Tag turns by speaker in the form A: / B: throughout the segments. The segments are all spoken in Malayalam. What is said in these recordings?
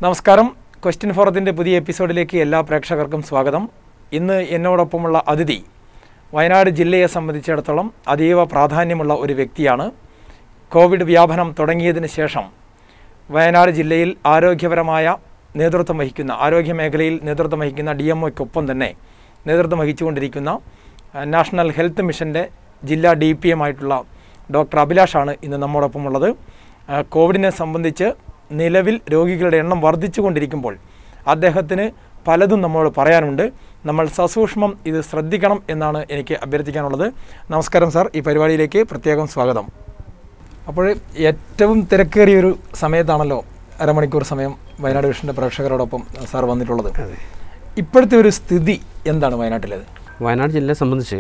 A: നമസ്കാരം ക്വസ്റ്റ്യൻ ഫോറത്തിൻ്റെ പുതിയ എപ്പിസോഡിലേക്ക് എല്ലാ പ്രേക്ഷകർക്കും സ്വാഗതം ഇന്ന് എന്നോടൊപ്പമുള്ള അതിഥി വയനാട് ജില്ലയെ സംബന്ധിച്ചിടത്തോളം അതീവ പ്രാധാന്യമുള്ള ഒരു വ്യക്തിയാണ് കോവിഡ് വ്യാപനം തുടങ്ങിയതിന് ശേഷം വയനാട് ജില്ലയിൽ ആരോഗ്യപരമായ നേതൃത്വം വഹിക്കുന്ന ആരോഗ്യ മേഖലയിൽ നേതൃത്വം വഹിക്കുന്ന ഡി എം ഒക്കൊപ്പം തന്നെ നേതൃത്വം വഹിച്ചുകൊണ്ടിരിക്കുന്ന അഹ്, നാഷണൽ ഹെൽത്ത് മിഷൻ്റെ ജില്ലാ ഡി പി എം ആയിട്ടുള്ള ഡോക്ടർ അഭിലാഷാണ് ഇന്ന് നമ്മോടൊപ്പമുള്ളത് അഹ്, കോവിഡിനെ സംബന്ധിച്ച് നിലവിൽ രോഗികളുടെ എണ്ണം വർദ്ധിച്ചുകൊണ്ടിരിക്കുമ്പോൾ അദ്ദേഹത്തിന് പലതും നമ്മോട് പറയാനുണ്ട് നമ്മൾ സസൂക്ഷ്മം ഇത് ശ്രദ്ധിക്കണം എന്നാണ് എനിക്ക് അഭ്യർത്ഥിക്കാനുള്ളത് നമസ്കാരം സാർ ഈ പരിപാടിയിലേക്ക് പ്രത്യേകം സ്വാഗതം അപ്പോൾ ഏറ്റവും തിരക്കേറിയൊരു സമയത്താണല്ലോ അരമണിക്കൂർ സമയം വയനാട് വിഷൻ്റെ പ്രേക്ഷകരോടൊപ്പം സാർ വന്നിട്ടുള്ളത് ഇപ്പോഴത്തെ ഒരു സ്ഥിതി എന്താണ് വയനാട്ടിലേത്
B: വയനാട് ജില്ലയെ സംബന്ധിച്ച്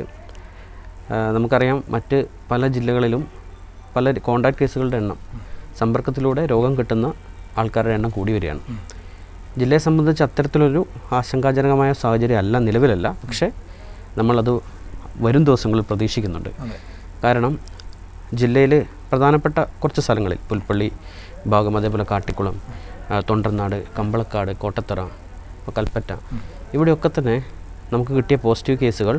B: ആ, നമുക്കറിയാം മറ്റ് പല ജില്ലകളിലും പല കോണ്ടാക്ട് കേസുകളുടെ എണ്ണം സമ്പർക്കത്തിലൂടെ രോഗം കിട്ടുന്ന ആൾക്കാരുടെ എണ്ണം കൂടി വരികയാണ് ജില്ലയെ സംബന്ധിച്ച് അത്തരത്തിലൊരു ആശങ്കാജനകമായ സാഹചര്യം അല്ല നിലവിലല്ല പക്ഷേ നമ്മളത് വരും ദിവസങ്ങളിൽ പ്രതീക്ഷിക്കുന്നുണ്ട്
A: അതെ
B: കാരണം ജില്ലയിൽ പ്രധാനപ്പെട്ട കുറച്ച് സ്ഥലങ്ങളിൽ പുൽപ്പള്ളി ഭാഗം അതേപോലെ കാട്ടിക്കുളം ആ, തൊണ്ടർനാട് കമ്പളക്കാട് കോട്ടത്തറ ഇപ്പോൾ കൽപ്പറ്റ ഇവിടെയൊക്കെ തന്നെ നമുക്ക് കിട്ടിയ പോസിറ്റീവ് കേസുകൾ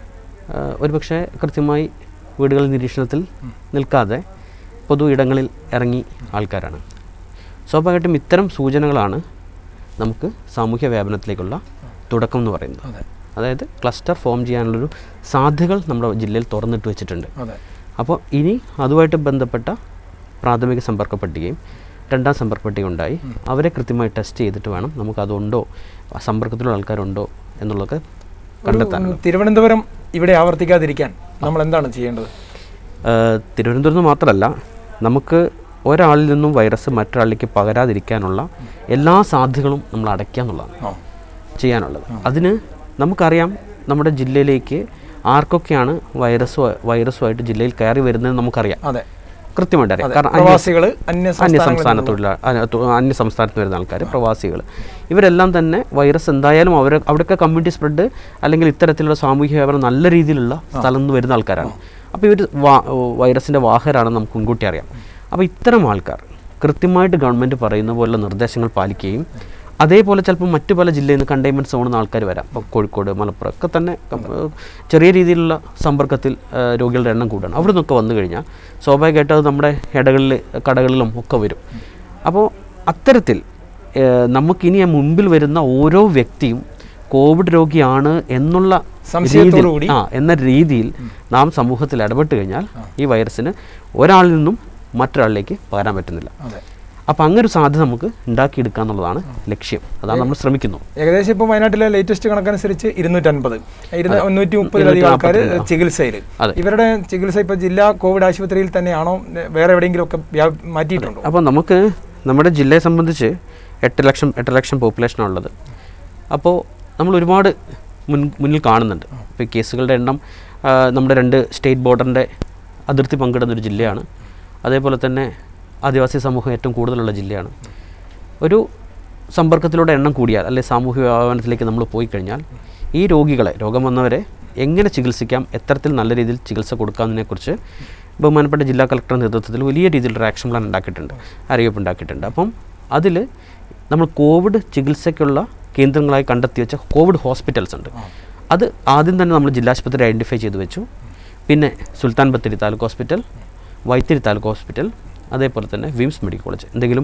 B: ആ, ഒരുപക്ഷെ കൃത്യമായി വീടുകളിൽ നിരീക്ഷണത്തിൽ നിൽക്കാതെ പൊതു ഇടങ്ങളിൽ ഇറങ്ങി ആൾക്കാരാണ് സ്വാഭാവികമായിട്ടും ഇത്തരം സൂചനകളാണ് നമുക്ക് സാമൂഹ്യ വ്യാപനത്തിലേക്കുള്ള തുടക്കം എന്ന് പറയുന്നത്
A: അതെ
B: അതായത് ക്ലസ്റ്റർ ഫോം ചെയ്യാനുള്ളൊരു സാധ്യതകൾ നമ്മുടെ ജില്ലയിൽ തുറന്നിട്ട് വെച്ചിട്ടുണ്ട്
A: അതെ
B: അപ്പോൾ ഇനി അതുമായിട്ട് ബന്ധപ്പെട്ട പ്രാഥമിക സമ്പർക്ക പട്ടികയും രണ്ടാം സമ്പർക്ക പട്ടിക ഉണ്ടായി അവരെ കൃത്യമായി ടെസ്റ്റ് ചെയ്തിട്ട് വേണം നമുക്ക് അതുണ്ടോ സമ്പർക്കത്തിലുള്ള ആൾക്കാരുണ്ടോ എന്നുള്ളതൊക്കെ കണ്ടെത്താനുള്ളത്
A: ഒരു തിരുവനന്തപുരം ഇവിടെ ആവർത്തിക്കാതിരിക്കാൻ നമ്മൾ എന്താണ് ചെയ്യേണ്ടത്
B: ഏഹ് തിരുവനന്തപുരത്ത് മാത്രമല്ല നമുക്ക് ഒരാളിൽ നിന്നും വൈറസ് മറ്റൊരാളിലേക്ക് പകരാതിരിക്കാനുള്ള എല്ലാ സാധ്യതകളും നമ്മൾ അടയ്ക്കുക എന്നുള്ളതാണ്
A: ആ
B: ചെയ്യാനുള്ളത് അതിന് നമുക്കറിയാം നമ്മുടെ ജില്ലയിലേക്ക് ആർക്കൊക്കെയാണ് വൈറസ് വൈറസുമായിട്ട് ജില്ലയിൽ കയറി വരുന്നതെന്ന് നമുക്കറിയാം
A: അതെ
B: കൃത്യമായിട്ട് അറിയാം കാരണം അന്യ-
A: പ്രവാസികൾ അന്യ
B: അന്യ
A: സംസ്ഥാനങ്ങളിൽ
B: സംസ്ഥാന തൊഴിലാ അന്യ തൊ- അന്യ സംസ്ഥാനത്ത് വരുന്ന ആൾക്കാർ പ്രവാസികൾ ഇവരെല്ലാം തന്നെ വൈറസ് എന്തായാലും അവർ അവിടെയൊക്കെ കമ്മ്യൂണിറ്റി സ്പ്രെഡ് അല്ലെങ്കിൽ ഇത്തരത്തിലുള്ള സാമൂഹിക വ്യാപനം നല്ല രീതിയിലുള്ള സ്ഥലത്ത് നിന്ന് വരുന്ന ആൾക്കാരാണ് അപ്പോൾ ഇവർ വൈറസിൻ്റെ വാഹകരാണെന്ന് നമുക്ക് മുൻകൂട്ടി അറിയാം അപ്പോൾ ഇത്തരം ആൾക്കാർ കൃത്യമായിട്ട് ഗവൺമെൻറ് പറയുന്ന പോലുള്ള നിർദ്ദേശങ്ങൾ പാലിക്കുകയും അതേപോലെ ചിലപ്പോൾ മറ്റു പല ജില്ലയിൽ നിന്ന് കണ്ടെയ്ൻമെൻറ്റ് സോണിൽ നിന്ന് ആൾക്കാർ വരാം ഇപ്പോൾ കോഴിക്കോട് മലപ്പുറം ഒക്കെ തന്നെ കം- ഏഹ് ചെറിയ രീതിയിലുള്ള സമ്പർക്കത്തിൽ ഏഹ് രോഗികളുടെ എണ്ണം കൂടുകയാണ് അവിടെ നിന്നൊക്കെ വന്നു കഴിഞ്ഞാൽ സ്വാഭാവികമായിട്ടും അത് നമ്മുടെ ഇടകളിൽ കടകളിലും ഒക്കെ വരും അപ്പോൾ അത്തരത്തിൽ ഏഹ് നമുക്കിനി ആ മുമ്പിൽ വരുന്ന ഓരോ വ്യക്തിയും കോവിഡ് രോഗിയാണ് എന്നുള്ള
A: സംശയത്തോടു
B: രീതിയിൽ-
A: കൂടി
B: ആ എന്ന രീതിയിൽ നാം സമൂഹത്തിൽ ഇടപെട്ട് കഴിഞ്ഞാൽ ഈ വൈറസിന് ഒരാളിൽ നിന്നും മറ്റൊരാളിലേക്ക് പകരാൻ പറ്റുന്നില്ല
A: അതെ
B: അപ്പോൾ അങ്ങനെ ഒരു സാധ്യത നമുക്ക് ഉണ്ടാക്കിയെടുക്കുക എന്നുള്ളതാണ് ലക്ഷ്യം അതാണ് നമ്മൾ ശ്രമിക്കുന്നു
A: ഏകദേശം ഇപ്പോൾ വയനാട്ടിലെ ലേറ്റസ്റ്റ് കണക്കനുസരിച്ച് ഇരുന്നൂറ്റൻപത് ഇരുന്നൂറ്റി മുപ്പതിലധികം ആൾക്കാർ ചികിത്സയിൽ
B: അതെ.
A: ഇവരുടെ ചികിത്സ ഇപ്പോൾ ജില്ലാ കോവിഡ് ആശുപത്രിയിൽ തന്നെയാണോ വേറെ എവിടെയെങ്കിലും ഒക്കെ വ്യാ- മാറ്റിയിട്ടുണ്ടോ
B: അപ്പോൾ നമുക്ക് നമ്മുടെ ജില്ലയെ സംബന്ധിച്ച് എട്ട് ലക്ഷം എട്ട് ലക്ഷം പോപ്പുലേഷനാണുള്ളത് അപ്പോൾ നമ്മൾ ഒരുപാട് മുൻ മുന്നിൽ കാണുന്നുണ്ട് ഇപ്പോൾ ഈ കേസുകളുടെ എണ്ണം ആ, നമ്മുടെ രണ്ട് സ്റ്റേറ്റ് ബോർഡറിൻ്റെ അതിർത്തി പങ്കിടുന്ന ഒരു ജില്ലയാണ് അതേപോലെ തന്നെ ആദിവാസി സമൂഹം ഏറ്റവും കൂടുതലുള്ള ജില്ലയാണ് ഒരു സമ്പർക്കത്തിലൂടെ എണ്ണം കൂടിയാൽ അല്ലെ സാമൂഹ്യ വ്യാപനത്തിലേക്ക് നമ്മൾ പോയി കഴിഞ്ഞാൽ ഈ രോഗികളെ രോഗം വന്നവരെ എങ്ങനെ ചികിത്സിക്കാം എത്തരത്തിൽ നല്ല രീതിയിൽ ചികിത്സ കൊടുക്കാമെന്നതിനെക്കുറിച്ച് ബഹുമാനപ്പെട്ട ജില്ലാ കളക്ടറുടെ നേതൃത്വത്തിൽ വലിയ രീതിയിലൊരു ആക്ഷൻ പ്ലാൻ ഉണ്ടാക്കിയിട്ടുണ്ട് അറിയിപ്പ് ഉണ്ടാക്കിയിട്ടുണ്ട് അപ്പം അതിൽ നമ്മൾ കോവിഡ് ചികിത്സയ്ക്കുള്ള കേന്ദ്രങ്ങളായി കണ്ടെത്തി വെച്ച കോവിഡ് ഹോസ്പിറ്റൽസ് ഉണ്ട് അത് ആദ്യം തന്നെ നമ്മൾ ജില്ലാശുപത്രി ഐഡൻറ്റിഫൈ ചെയ്ത് വെച്ചു പിന്നെ സുൽത്താൻ ബത്തേരി താലൂക്ക് ഹോസ്പിറ്റൽ വൈത്തിരി താലൂക്ക് ഹോസ്പിറ്റൽ അതേപോലെ തന്നെ വിംസ് മെഡിക്കൽ കോളേജ് എന്തെങ്കിലും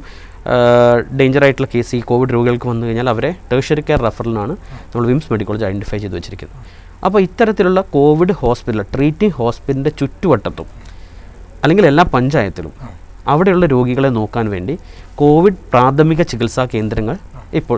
B: ഡേഞ്ചർ ആയിട്ടുള്ള കേസ് ഈ കോവിഡ് രോഗികൾക്ക് വന്നു കഴിഞ്ഞാൽ അവരെ ടേഴ്ഷറി കെയർ റെഫറലിനാണ് നമ്മൾ വിംസ് മെഡിക്കൽ കോളേജ് ഐഡൻറ്റിഫൈ ചെയ്ത് വെച്ചിരിക്കുന്നത് അപ്പോൾ ഇത്തരത്തിലുള്ള കോവിഡ് ഹോസ്പിറ്റൽ ട്രീറ്റിംഗ് ഹോസ്പിറ്റലിൻ്റെ ചുറ്റുവട്ടത്തും അല്ലെങ്കിൽ എല്ലാ പഞ്ചായത്തിലും അവിടെയുള്ള രോഗികളെ നോക്കാൻ വേണ്ടി കോവിഡ് പ്രാഥമിക ചികിത്സാ കേന്ദ്രങ്ങൾ ഇപ്പോൾ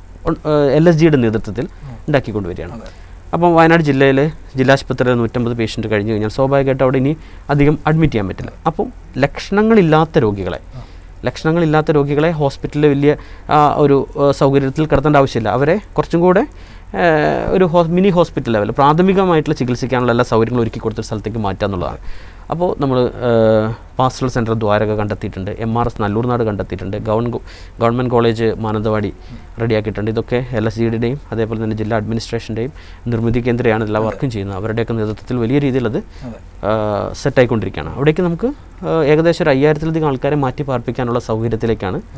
B: എൽ എസ് ജിയുടെ നേതൃത്വത്തിൽ ഉണ്ടാക്കിക്കൊണ്ടുവരികയാണ് അപ്പം വയനാട് ജില്ലയിൽ ജില്ലാശുപത്രിയിൽ നൂറ്റമ്പത് പേഷ്യൻറ്റ് കഴിഞ്ഞ് കഴിഞ്ഞാൽ സ്വാഭാവികമായിട്ട് അവിടെ ഇനി അധികം അഡ്മിറ്റ് ചെയ്യാൻ പറ്റില്ല അപ്പം ലക്ഷണങ്ങളില്ലാത്ത രോഗികളെ ലക്ഷണങ്ങളില്ലാത്ത രോഗികളെ ഹോസ്പിറ്റലിൽ വലിയ ആ, ഒരു ആ, സൗകര്യത്തിൽ കിടത്തേണ്ട ആവശ്യമില്ല അവരെ കുറച്ചും കൂടെ ആ, ഒരു ഹോ മിനി ഹോസ്പിറ്റൽ ലെവൽ പ്രാഥമികമായിട്ടുള്ള ചികിത്സിക്കാനുള്ള എല്ലാ സൗകര്യങ്ങളും ഒരുക്കി കൊടുത്തൊരു സ്ഥലത്തേക്ക് മാറ്റുക എന്നുള്ളതാണ് അപ്പോൾ നമ്മൾ പാസ്റ്റൽ സെൻറ്റർ ദ്വാരക കണ്ടെത്തിയിട്ടുണ്ട് എം ആർ എസ് നല്ലൂർനാട് കണ്ടെത്തിയിട്ടുണ്ട് ഗവൺ ഗവൺമെൻറ് കോളേജ് മാനന്തവാടി റെഡിയാക്കിയിട്ടുണ്ട് ഇതൊക്കെ എൽ എസ് ജിയുടെയും അതേപോലെ തന്നെ ജില്ലാ അഡ്മിനിസ്ട്രേഷൻ്റെയും നിർമ്മിതി കേന്ദ്രയാണ് എല്ലാ വർക്കും ചെയ്യുന്നത് അവരുടെയൊക്കെ നേതൃത്വത്തിൽ വലിയ രീതിയിൽ അത്
A: അതെ
B: സെറ്റായിക്കൊണ്ടിരിക്കുകയാണ് അവിടേക്ക് നമുക്ക് ആ, ഏകദേശം ഒരു അയ്യായിരത്തിലധികം ആൾക്കാരെ മാറ്റി പാർപ്പിക്കാനുള്ള സൗകര്യത്തിലേക്കാണ്
A: ആ.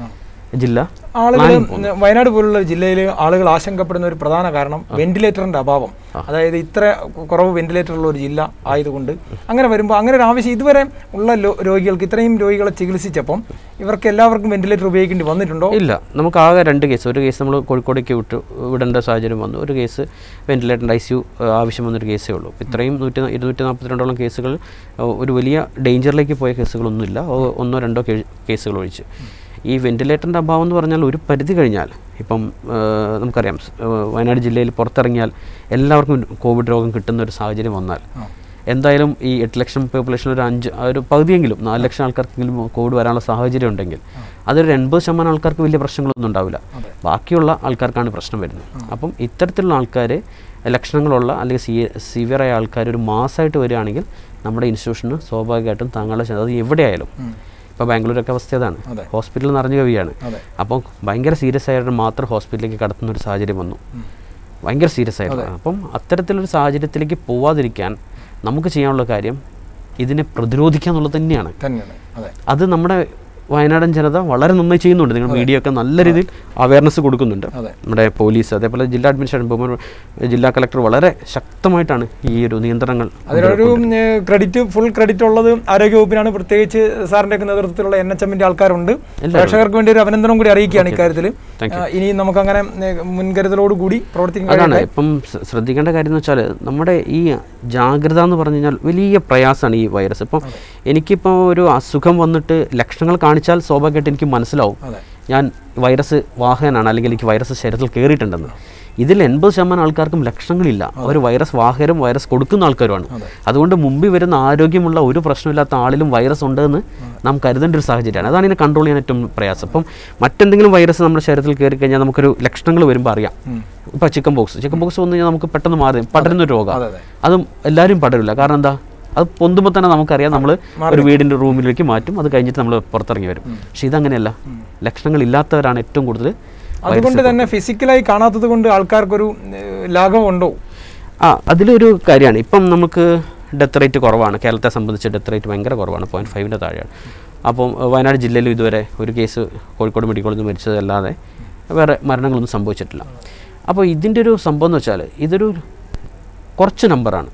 B: ജില്ല
A: ആളുകൾ വയനാട് പോലുള്ള ജില്ലയിൽ ആളുകൾ ആശങ്കപ്പെടുന്ന ഒരു പ്രധാന കാരണം വെന്റിലേറ്ററിന്റെ അഭാവം അതായത് ഇത്ര കുറവ് വെന്റിലേറ്റർ ഉള്ള ഒരു ജില്ല ആയതുകൊണ്ട് അങ്ങനെ വരുമ്പോൾ അങ്ങനെ ഒരു ആവശ്യം ഇതുവരെ ഉള്ള ലോ- രോഗികൾക്ക് ഇത്രയും രോഗികളെ ചികിത്സിച്ചപ്പം ഇവർക്ക് എല്ലാവർക്കും വെന്റിലേറ്റർ ഉപയോഗിക്കേണ്ടി വന്നിട്ടുണ്ടോ
B: ഇല്ല നമുക്ക് ആകെ രണ്ട് കേസ് ഒരു കേസ് നമ്മൾ കോഴിക്കോടേക്ക് വിട്ടു വിടേണ്ട സാഹചര്യം വന്നു ഒരു കേസ് വെന്റിലേറ്ററിൻ്റെ ഐ സി യു ആവശ്യം വന്നൊരു കേസേ ഉള്ളൂ ഇപ്പം ഇത്രയും നൂറ്റി ഇരുന്നൂറ്റി നാൽപ്പത്തിരണ്ടോളം കേസുകൾ ഏഹ്, ഒരു വലിയ ഡേഞ്ചറിലേക്ക് പോയ കേസുകളൊന്നുമില്ല ഒ- ഒന്നോ രണ്ടോ കേ- കേസുകൾ ഒഴിച്ച് ഈ വെന്റിലേറ്ററിൻ്റെ അഭാവം എന്ന് പറഞ്ഞാൽ ഒരു പരിധി കഴിഞ്ഞാൽ ഇപ്പം ഏഹ്, നമുക്കറിയാം സ്- ഏഹ്, വയനാട് ജില്ലയിൽ പുറത്തിറങ്ങിയാൽ എല്ലാവർക്കും കോവിഡ് രോഗം കിട്ടുന്ന ഒരു സാഹചര്യം വന്നാൽ എന്തായാലും ഈ എട്ട് ലക്ഷം പോപ്പുലേഷൻ ഒരു അഞ്ച് ആ ഒരു പകുതിയെങ്കിലും നാല് ലക്ഷം ആൾക്കാർക്കെങ്കിലും കോവിഡ് വരാനുള്ള സാഹചര്യം ഉണ്ടെങ്കിൽ അതൊരു എൺപത് ശതമാനം ആൾക്കാർക്ക് വലിയ പ്രശ്നങ്ങളൊന്നും ഉണ്ടാവില്ല ബാക്കിയുള്ള ആൾക്കാർക്കാണ് പ്രശ്നം വരുന്നത് അപ്പം ഇത്തരത്തിലുള്ള ആൾക്കാർ ലക്ഷണങ്ങളുള്ള അല്ലെങ്കിൽ സി സിവിയറായ ആൾക്കാർ ഒരു മാസമായിട്ട് വരികയാണെങ്കിൽ നമ്മുടെ ഇൻസ്റ്റിറ്റ്യൂഷന് സ്വാഭാവികമായിട്ടും താങ്കളുടെ ശ- അത് എവിടെയായാലും ഇപ്പോൾ ബാംഗ്ലൂരൊക്കെ അവസ്ഥ അതാണ്
A: അതെ.
B: ഹോസ്പിറ്റൽ നിറഞ്ഞു കവിയാണ്
A: അതെ
B: അപ്പോൾ ഭയങ്കര സീരിയസ് ആയിട്ട് മാത്രം ഹോസ്പിറ്റലിലേക്ക് കടത്തുന്ന ഒരു സാഹചര്യം വന്നു ഭയങ്കര സീരിയസ് ആയിട്ട് അപ്പം അത്തരത്തിലൊരു സാഹചര്യത്തിലേക്ക് പോവാതിരിക്കാൻ നമുക്ക് ചെയ്യാനുള്ള കാര്യം ഇതിനെ പ്രതിരോധിക്കുക എന്നുള്ളത് തന്നെയാണ്
A: തന്നെയാണ് അതെ
B: അത് നമ്മുടെ വയനാടൻ ജനത വളരെ നന്നായി ചെയ്യുന്നുണ്ട് നിങ്ങൾ മീഡിയ ഒക്കെ നല്ല രീതിയിൽ അവയർനെസ് കൊടുക്കുന്നുണ്ട്
A: അതെ
B: നമ്മുടെ പോലീസ് അതേപോലെ ജില്ലാ അഡ്മിനിസ്ട്രേഷൻ ബഹുമാന ജില്ലാ കളക്ടർ വളരെ ശക്തമായിട്ടാണ് ഈ ഒരു നിയന്ത്രണങ്ങൾ
A: അതിനൊരു ക്രെഡിറ്റ് ഫുൾ ക്രെഡിറ്റ് ഉള്ളത് ആരോഗ്യവകുപ്പിനാണ് പ്രത്യേകിച്ച് സാറിന്റെ ഒക്കെ നേതൃത്വത്തിലുള്ള എൻ എച്ച് എമ്മിന്റെ ആൾക്കാരുണ്ട് പ്രേക്ഷകർക്ക് വേണ്ടി ഒരു അഭിനന്ദനം കൂടി അറിയിക്കുകയാണ് ഇക്കാര്യത്തിൽ ഇനി നമുക്ക് അങ്ങനെ മുൻകരുതലോടുകൂടി പ്രവർത്തിക്കാൻ
B: അതാണ് ഇപ്പം ശ്ര- ശ്രദ്ധിക്കേണ്ട കാര്യം എന്ന് വെച്ചാൽ നമ്മുടെ ഈ ജാഗ്രത എന്ന് പറഞ്ഞു കഴിഞ്ഞാൽ വലിയ പ്രയാസമാണ് ഈ വൈറസ് ഇപ്പം എനിക്കിപ്പോൾ ഒരു അസുഖം വന്നിട്ട് ലക്ഷണങ്ങൾ കാണിച്ചാൽ സ്വാഭാവികമായിട്ട് എനിക്ക് മനസ്സിലാവും
A: അതെ
B: ഞാൻ വൈറസ് വാഹകനാണ് അല്ലെങ്കിൽ എനിക്ക് വൈറസ് ശരീരത്തിൽ കയറിയിട്ടുണ്ടെന്ന് ഇതിൽ എൺപത് ശതമാനം ആൾക്കാർക്കും ലക്ഷണങ്ങളില്ല അവർ വൈറസ് വാഹകരും വൈറസ് കൊടുക്കുന്ന ആൾക്കാരുമാണ് അതുകൊണ്ട് മുമ്പിൽ വരുന്ന ആരോഗ്യമുള്ള ഒരു പ്രശ്നമില്ലാത്ത ആളിലും വൈറസ് ഉണ്ടെന്ന് നാം കരുതേണ്ട ഒരു സാഹചര്യമാണ് അതാണ് ഇതിനെ കൺട്രോൾ ചെയ്യാൻ ഏറ്റവും പ്രയാസം അപ്പം മറ്റെന്തെങ്കിലും വൈറസ് നമ്മുടെ ശരീരത്തിൽ കയറി കഴിഞ്ഞാൽ നമുക്കൊരു ലക്ഷണങ്ങൾ വരുമ്പോൾ അറിയാം ഇപ്പോൾ ചിക്കൻ ബോക്സ് ചിക്കൻ ബോക്സ് വന്നു കഴിഞ്ഞാൽ നമുക്ക് പെട്ടെന്ന് മാറി പടരുന്ന ഒരു രോഗം
A: അതെ അതെ
B: അതും എല്ലാവരും പടരില്ല കാരണം എന്താ അത് പൊന്തുമ്പോൾ തന്നെ നമുക്കറിയാം നമ്മൾ ഒരു വീടിൻ്റെ റൂമിലേക്ക് മാറ്റും അത് കഴിഞ്ഞിട്ട് നമ്മൾ പുറത്തിറങ്ങി വരും പക്ഷെ ഇതങ്ങനെയല്ല ലക്ഷണങ്ങൾ ഇല്ലാത്തവരാണ് ഏറ്റവും കൂടുതൽ
A: അതുകൊണ്ട് തന്നെ ഫിസിക്കലായി കാണാത്തത് കൊണ്ട് ആൾക്കാർക്കൊരു ഏഹ്, ലാഘവമുണ്ടോ
B: ആ അതിലൊരു കാര്യമാണ് ഇപ്പം നമുക്ക് ഡെത്ത് റേറ്റ് കുറവാണ് കേരളത്തെ സംബന്ധിച്ച് ഡെത്ത് റേറ്റ് ഭയങ്കര കുറവാണ് പോയിൻറ്റ് ഫൈവിൻ്റെ താഴെയാണ് അപ്പം ഏഹ്, വയനാട് ജില്ലയിലും ഇതുവരെ ഒരു കേസ് കോഴിക്കോട് മെഡിക്കൽ കോളേജിൽ നിന്ന് മരിച്ചതല്ലാതെ വേറെ മരണങ്ങളൊന്നും സംഭവിച്ചിട്ടില്ല അപ്പോൾ ഇതിൻ്റെ ഒരു സംഭവം എന്ന് വെച്ചാൽ ഇതൊരു കുറച്ച് നമ്പറാണ്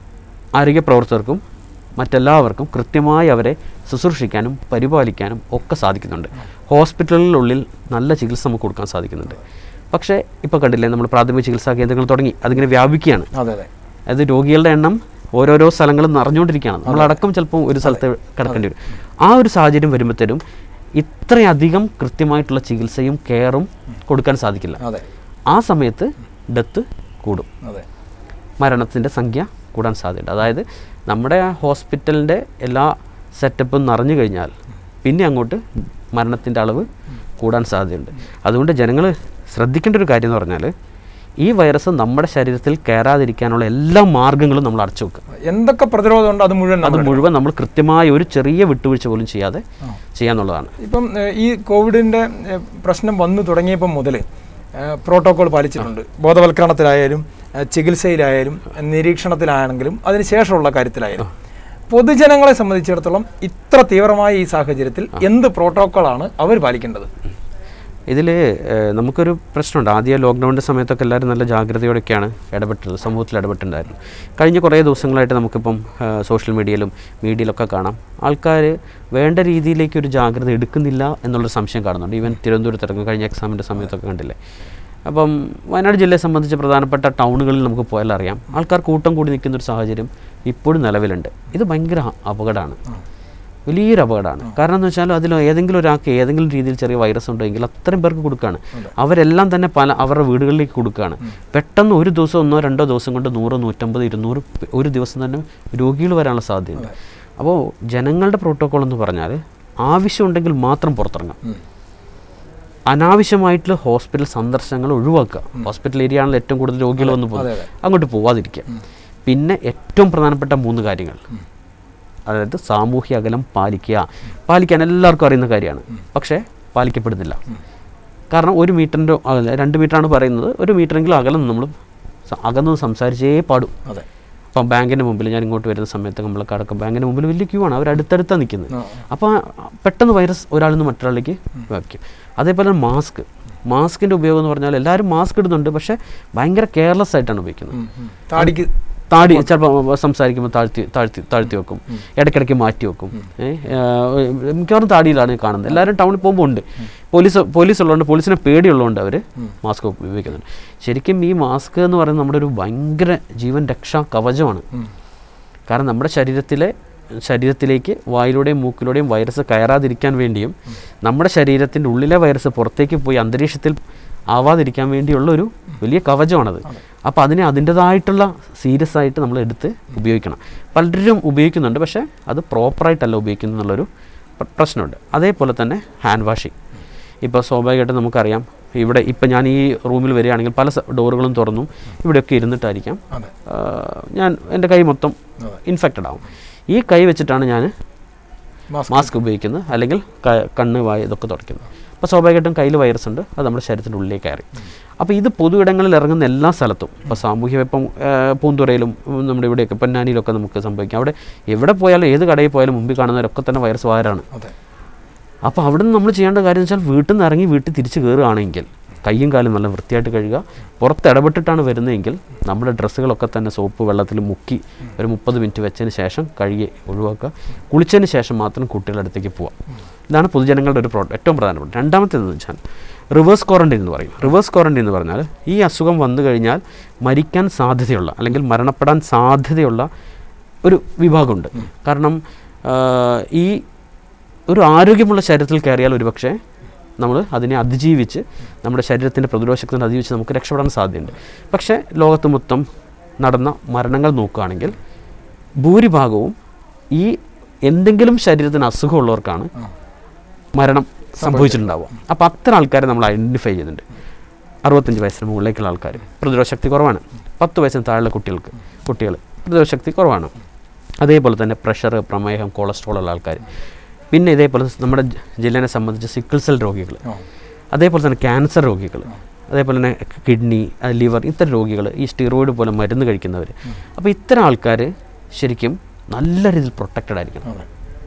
B: ആരോഗ്യ പ്രവർത്തകർക്കും മറ്റെല്ലാവർക്കും കൃത്യമായി അവരെ ശുശ്രൂഷിക്കാനും പരിപാലിക്കാനും ഒക്കെ സാധിക്കുന്നുണ്ട് ഹോസ്പിറ്റലുകളിലുള്ളിൽ നല്ല ചികിത്സ നമുക്ക് കൊടുക്കാൻ സാധിക്കുന്നുണ്ട് പക്ഷേ ഇപ്പോൾ കണ്ടില്ലേ നമ്മൾ പ്രാഥമിക ചികിത്സാ കേന്ദ്രങ്ങൾ തുടങ്ങി അതിങ്ങനെ വ്യാപിക്കുകയാണ്
A: അതെ അതെ
B: അത് രോഗികളുടെ എണ്ണം ഓരോരോ സ്ഥലങ്ങളും നിറഞ്ഞുകൊണ്ടിരിക്കുകയാണ് നമ്മളടക്കം ചിലപ്പോൾ ഒരു സ്ഥലത്ത് കിടക്കേണ്ടി വരും ആ ഒരു സാഹചര്യം വരുമ്പോഴത്തേനും ഇത്രയധികം കൃത്യമായിട്ടുള്ള ചികിത്സയും കെയറും കൊടുക്കാൻ സാധിക്കില്ല
A: അതെ
B: ആ സമയത്ത് ഡെത്ത് കൂടും
A: അതെ
B: മരണത്തിൻ്റെ സംഖ്യ കൂടാൻ സാധ്യതയുണ്ട് അതായത് നമ്മുടെ ആ ഹോസ്പിറ്റലിൻ്റെ എല്ലാ സെറ്റപ്പും നിറഞ്ഞു കഴിഞ്ഞാൽ പിന്നെ അങ്ങോട്ട് മരണത്തിൻ്റെ അളവ് കൂടാൻ സാധ്യതയുണ്ട് അതുകൊണ്ട് ജനങ്ങൾ ശ്രദ്ധിക്കേണ്ട ഒരു കാര്യം എന്ന് പറഞ്ഞാൽ ഈ വൈറസ് നമ്മുടെ ശരീരത്തിൽ കയറാതിരിക്കാനുള്ള എല്ലാ മാർഗ്ഗങ്ങളും നമ്മൾ അടച്ചു വെക്കുക
A: എന്തൊക്കെ പ്രതിരോധമുണ്ടോ അത് മുഴുവൻ
B: അത് മുഴുവൻ നമ്മൾ കൃത്യമായ ഒരു ചെറിയ വിട്ടുവീഴ്ച പോലും ചെയ്യാതെ ചെയ്യാന്നുള്ളതാണ്
A: ഇപ്പം ഏഹ്, ഈ കോവിഡിന്റെ ഏഹ്, പ്രശ്നം വന്നു തുടങ്ങിയപ്പം മുതൽ പ്രോട്ടോകോൾ പാലിച്ചിട്ടുണ്ട് ബോധവൽക്കരണത്തിലായാലും ഏഹ്, ചികിത്സയിലായാലും നിരീക്ഷണത്തിലാണെങ്കിലും അതിനുശേഷമുള്ള കാര്യത്തിലായാലും പൊതുജനങ്ങളെ സംബന്ധിച്ചിടത്തോളം ഇത്ര തീവ്രമായ ഈ സാഹചര്യത്തിൽ എന്ത് പ്രോട്ടോക്കോളാണ് അവർ പാലിക്കേണ്ടത്
B: ഇതിൽ നമുക്കൊരു പ്രശ്നമുണ്ട് ആദ്യം ലോക്ക്ഡൗണിൻ്റെ സമയത്തൊക്കെ എല്ലാവരും നല്ല ജാഗ്രതയോടെയൊക്കെയാണ് ഇടപെട്ടത് സമൂഹത്തിൽ ഇടപെട്ടിട്ടുണ്ടായിരുന്നു കഴിഞ്ഞ കുറേ ദിവസങ്ങളായിട്ട് നമുക്കിപ്പം ഏഹ്, സോഷ്യൽ മീഡിയയിലും മീഡിയയിലൊക്കെ കാണാം ആൾക്കാർ വേണ്ട രീതിയിലേക്ക് ഒരു ജാഗ്രത എടുക്കുന്നില്ല എന്നുള്ളൊരു സംശയം കാണുന്നുണ്ട് ഈവൻ തിരുവനന്തപുരത്തിറങ്ങും കഴിഞ്ഞ എക്സാമിൻ്റെ സമയത്തൊക്കെ കണ്ടില്ലേ അപ്പം വയനാട് ജില്ലയെ സംബന്ധിച്ച് പ്രധാനപ്പെട്ട ടൗണുകളിൽ നമുക്ക് പോയാൽ അറിയാം ആൾക്കാർ കൂട്ടം കൂടി നിൽക്കുന്ന ഒരു സാഹചര്യം ഇപ്പോഴും നിലവിലുണ്ട് ഇത് ഭയങ്കര അപകടമാണ് വലിയൊരു അപകടമാണ് കാരണം എന്ന് വെച്ചാൽ അതിൽ ഏതെങ്കിലും ഒരാൾക്ക് ഏതെങ്കിലും രീതിയിൽ ചെറിയ വൈറസ് ഉണ്ടെങ്കിൽ അത്രയും പേർക്ക് കൊടുക്കുകയാണ് അവരെല്ലാം തന്നെ പല അവരുടെ വീടുകളിലേക്ക് കൊടുക്കുകയാണ് പെട്ടെന്ന് ഒരു ദിവസം ഒന്നോ രണ്ടോ ദിവസം കൊണ്ട് നൂറ് നൂറ്റമ്പത് ഇരുന്നൂറ് പേ- ഒരു ദിവസം തന്നെ രോഗികൾ വരാനുള്ള സാധ്യതയുണ്ട് അപ്പോൾ ജനങ്ങളുടെ പ്രോട്ടോക്കോൾ എന്ന് പറഞ്ഞാൽ ആവശ്യമുണ്ടെങ്കിൽ മാത്രം പുറത്തിറങ്ങാം അനാവശ്യമായിട്ടുള്ള ഹോസ്പിറ്റൽ സന്ദർശനങ്ങൾ ഒഴിവാക്കുക ഹോസ്പിറ്റൽ ഏരിയ ആണല്ലോ ഏറ്റവും കൂടുതൽ രോഗികൾ വന്ന് പോകുന്നത് അങ്ങോട്ട് പോവാതിരിക്കുക പിന്നെ ഏറ്റവും പ്രധാനപ്പെട്ട മൂന്ന് കാര്യങ്ങൾ അതായത് സാമൂഹ്യ അകലം പാലിക്കുക പാലിക്കാൻ എല്ലാവർക്കും അറിയുന്ന കാര്യമാണ് പക്ഷേ പാലിക്കപ്പെടുന്നില്ല കാരണം ഒരു മീറ്ററിൻ്റെ രണ്ട് മീറ്ററാണ് പറയുന്നത് ഒരു മീറ്ററെങ്കിലും അകലം നമ്മൾ സ- അകന്ന് സംസാരിച്ചേ പാടും
A: അതെ
B: ഇപ്പം ബാങ്കിൻ്റെ മുമ്പിൽ ഞാൻ ഇങ്ങോട്ട് വരുന്ന സമയത്ത് നമ്മളൊക്കെ ബാങ്കിൻ്റെ മുമ്പിൽ വലിയ ക്യൂ ആണ് അവർ അടുത്തടുത്താണ് നിൽക്കുന്നത്
A: ആ.
B: അപ്പോൾ പെട്ടെന്ന് വൈറസ് ഒരാളിൽ നിന്ന് മറ്റൊരാളിലേക്ക് വ്യാപിക്കും അതേപോലെ മാസ്ക് മാസ്കിൻ്റെ ഉപയോഗം എന്ന് പറഞ്ഞാൽ എല്ലാവരും മാസ്ക് ഇടുന്നുണ്ട് പക്ഷേ ഭയങ്കര കെയർലെസ് ആയിട്ടാണ് ഉപയോഗിക്കുന്നത്
A: ഉം, ഉം. താടിക്ക്
B: താടി ചിലപ്പോൾ സംസാരിക്കുമ്പോൾ താഴ്ത്തി താഴ്ത്തി താഴ്ത്തി വെക്കും ഇടയ്ക്കിടയ്ക്ക് മാറ്റി വെക്കും ഏഹ് മിക്കവാറും താടിയിലാണ് കാണുന്നത് എല്ലാവരും ടൗണിൽ പോകുമ്പോൾ ഉണ്ട് പോലീസ് പോലീസ് ഉള്ളതുകൊണ്ട് പോലീസിനെ പേടിയുള്ളതുകൊണ്ട് അവർ മാസ്ക് ഉപയോഗിക്കുന്നുണ്ട് ശരിക്കും ഈ മാസ്ക് എന്ന് പറയുന്നത് നമ്മുടെ ഒരു ഭയങ്കര ജീവൻ രക്ഷാ കവചമാണ്
A: ഉം.
B: കാരണം നമ്മുടെ ശരീരത്തിലെ ശരീരത്തിലേക്ക് വായിലൂടെയും മൂക്കിലൂടെയും വൈറസ് കയറാതിരിക്കാൻ വേണ്ടിയും നമ്മുടെ ശരീരത്തിൻ്റെ ഉള്ളിലെ വൈറസ് പുറത്തേക്ക് പോയി അന്തരീക്ഷത്തിൽ ആവാതിരിക്കാൻ വേണ്ടിയുള്ള ഒരു വലിയ കവചമാണത് അപ്പോൾ അതിനെ അതിൻ്റെതായിട്ടുള്ള സീരിയസ് ആയിട്ട് നമ്മൾ എടുത്ത് ഉപയോഗിക്കണം പലരും ഉപയോഗിക്കുന്നുണ്ട് പക്ഷേ അത് പ്രോപ്പറായിട്ടല്ല ഉപയോഗിക്കുന്നു എന്നുള്ളൊരു പ്ര- പ്രശ്നമുണ്ട് അതേപോലെ തന്നെ ഹാൻഡ് വാഷിങ് ഇപ്പോൾ സ്വാഭാവികമായിട്ടും നമുക്കറിയാം ഇവിടെ ഇപ്പം ഞാൻ ഈ റൂമിൽ വരികയാണെങ്കിൽ പല സ- ഡോറുകളും തുറന്നും ഇവിടെയൊക്കെ ഇരുന്നിട്ടായിരിക്കാം
A: അതെ
B: ആ, ഞാൻ എൻ്റെ കൈ മൊത്തം
A: അതെ.
B: ഇൻഫെക്റ്റഡ് ആവും ഈ കൈ വെച്ചിട്ടാണ് ഞാൻ
A: മാസ്ക്
B: മാസ്ക് ഉപയോഗിക്കുന്നത് അല്ലെങ്കിൽ ക- കണ്ണ് വായ ഇതൊക്കെ തുടയ്ക്കുന്നത് അപ്പോൾ സ്വാഭാവികമായിട്ടും കയ്യിൽ വൈറസ് ഉണ്ട് അത് നമ്മുടെ ശരീരത്തിൻ്റെ ഉള്ളിലേക്ക് കയറി അപ്പോൾ ഇത് പൊതു ഇടങ്ങളിൽ ഇറങ്ങുന്ന എല്ലാ സ്ഥലത്തും ഇപ്പോൾ സാമൂഹ്യ ഇപ്പം ആ, പൂന്തുറയിലും ഉം, നമ്മുടെ ഇവിടെയൊക്കെ പൊന്നാനിയിലൊക്കെ നമുക്ക് സംഭവിക്കാം അവിടെ എവിടെ പോയാലും ഏത് കടയിൽ പോയാലും മുമ്പിൽ കാണുന്നവരൊക്കെ തന്നെ വൈറസ് വാരാണ്
A: അതെ
B: അപ്പോൾ അവിടെ നിന്ന് നമ്മൾ ചെയ്യേണ്ട കാര്യം എന്ന് വെച്ചാൽ വീട്ടിൽ നിന്ന് ഇറങ്ങി വീട്ടിൽ തിരിച്ച് കയറുകയാണെങ്കിൽ കയ്യും കാലും നല്ല വൃത്തിയായിട്ട് കഴുകുക പുറത്ത് ഇടപെട്ടിട്ടാണ് വരുന്നതെങ്കിൽ നമ്മുടെ ഡ്രസ്സുകളൊക്കെ തന്നെ സോപ്പ് വെള്ളത്തിൽ മുക്കി ഒരു മുപ്പത് മിനിറ്റ് വെച്ചതിന് ശേഷം കഴുകി ഒഴിവാക്കുക കുളിച്ചതിന് ശേഷം മാത്രം കുട്ടികളുടെ അടുത്തേക്ക് പോവുക ഇതാണ് പൊതുജനങ്ങളുടെ ഒരു പ്രോ ഏറ്റവും പ്രധാനപ്പെട്ട രണ്ടാമത്തേതെന്ന് വെച്ചാൽ റിവേഴ്സ് ക്വാറൻറ്റൈൻ എന്ന് പറയും റിവേഴ്സ് ക്വാറൻറ്റൈൻ എന്ന് പറഞ്ഞാൽ ഈ അസുഖം വന്നു കഴിഞ്ഞാൽ മരിക്കാൻ സാധ്യതയുള്ള അല്ലെങ്കിൽ മരണപ്പെടാൻ സാധ്യതയുള്ള ഒരു വിഭാഗമുണ്ട് കാരണം ആ, ഈ ഒരു ആരോഗ്യമുള്ള ശരീരത്തിൽ കയറിയാൽ ഒരുപക്ഷെ നമ്മൾ അതിനെ അതിജീവിച്ച് നമ്മുടെ ശരീരത്തിൻ്റെ പ്രതിരോധ ശക്തി അതിജീവിച്ച് നമുക്ക് രക്ഷപ്പെടാൻ സാധ്യതയുണ്ട് പക്ഷേ ലോകത്ത് മൊത്തം നടന്ന മരണങ്ങൾ നോക്കുകയാണെങ്കിൽ ഭൂരിഭാഗവും ഈ എന്തെങ്കിലും ശരീരത്തിന് അസുഖമുള്ളവർക്കാണ്
A: ആ.
B: മരണം സംഭവിച്ചിട്ടുണ്ടാവുക അപ്പോൾ അത്തരം ആൾക്കാരെ നമ്മൾ ഐഡൻറ്റിഫൈ ചെയ്യുന്നുണ്ട് അറുപത്തഞ്ച് വയസ്സിന് മുകളിലേക്കുള്ള ആൾക്കാർ പ്രതിരോധ ശക്തി കുറവാണ് പത്ത് വയസ്സിന് താഴെയുള്ള കുട്ടികൾക്ക് കുട്ടികൾ പ്രതിരോധ ശക്തി കുറവാണ് അതേപോലെ തന്നെ പ്രഷർ പ്രമേഹം കൊളസ്ട്രോൾ ഉള്ള ആൾക്കാർ പിന്നെ ഇതേപോലെ നമ്മുടെ ജ- ജില്ലേനെ സംബന്ധിച്ച് സിക്കിൾ സെൽ രോഗികൾ
A: ആ.
B: അതേപോലെ തന്നെ ക്യാൻസർ രോഗികൾ അതേപോലെ തന്നെ കിഡ്നി ലിവർ ഇത്തരം രോഗികൾ ഈ സ്റ്റിറോയിഡ് പോലെ മരുന്ന് കഴിക്കുന്നവർ അപ്പോൾ ഇത്തരം ആൾക്കാർ ശരിക്കും നല്ല രീതിയിൽ പ്രൊട്ടക്റ്റഡ് ആയിരിക്കണം
A: അതെ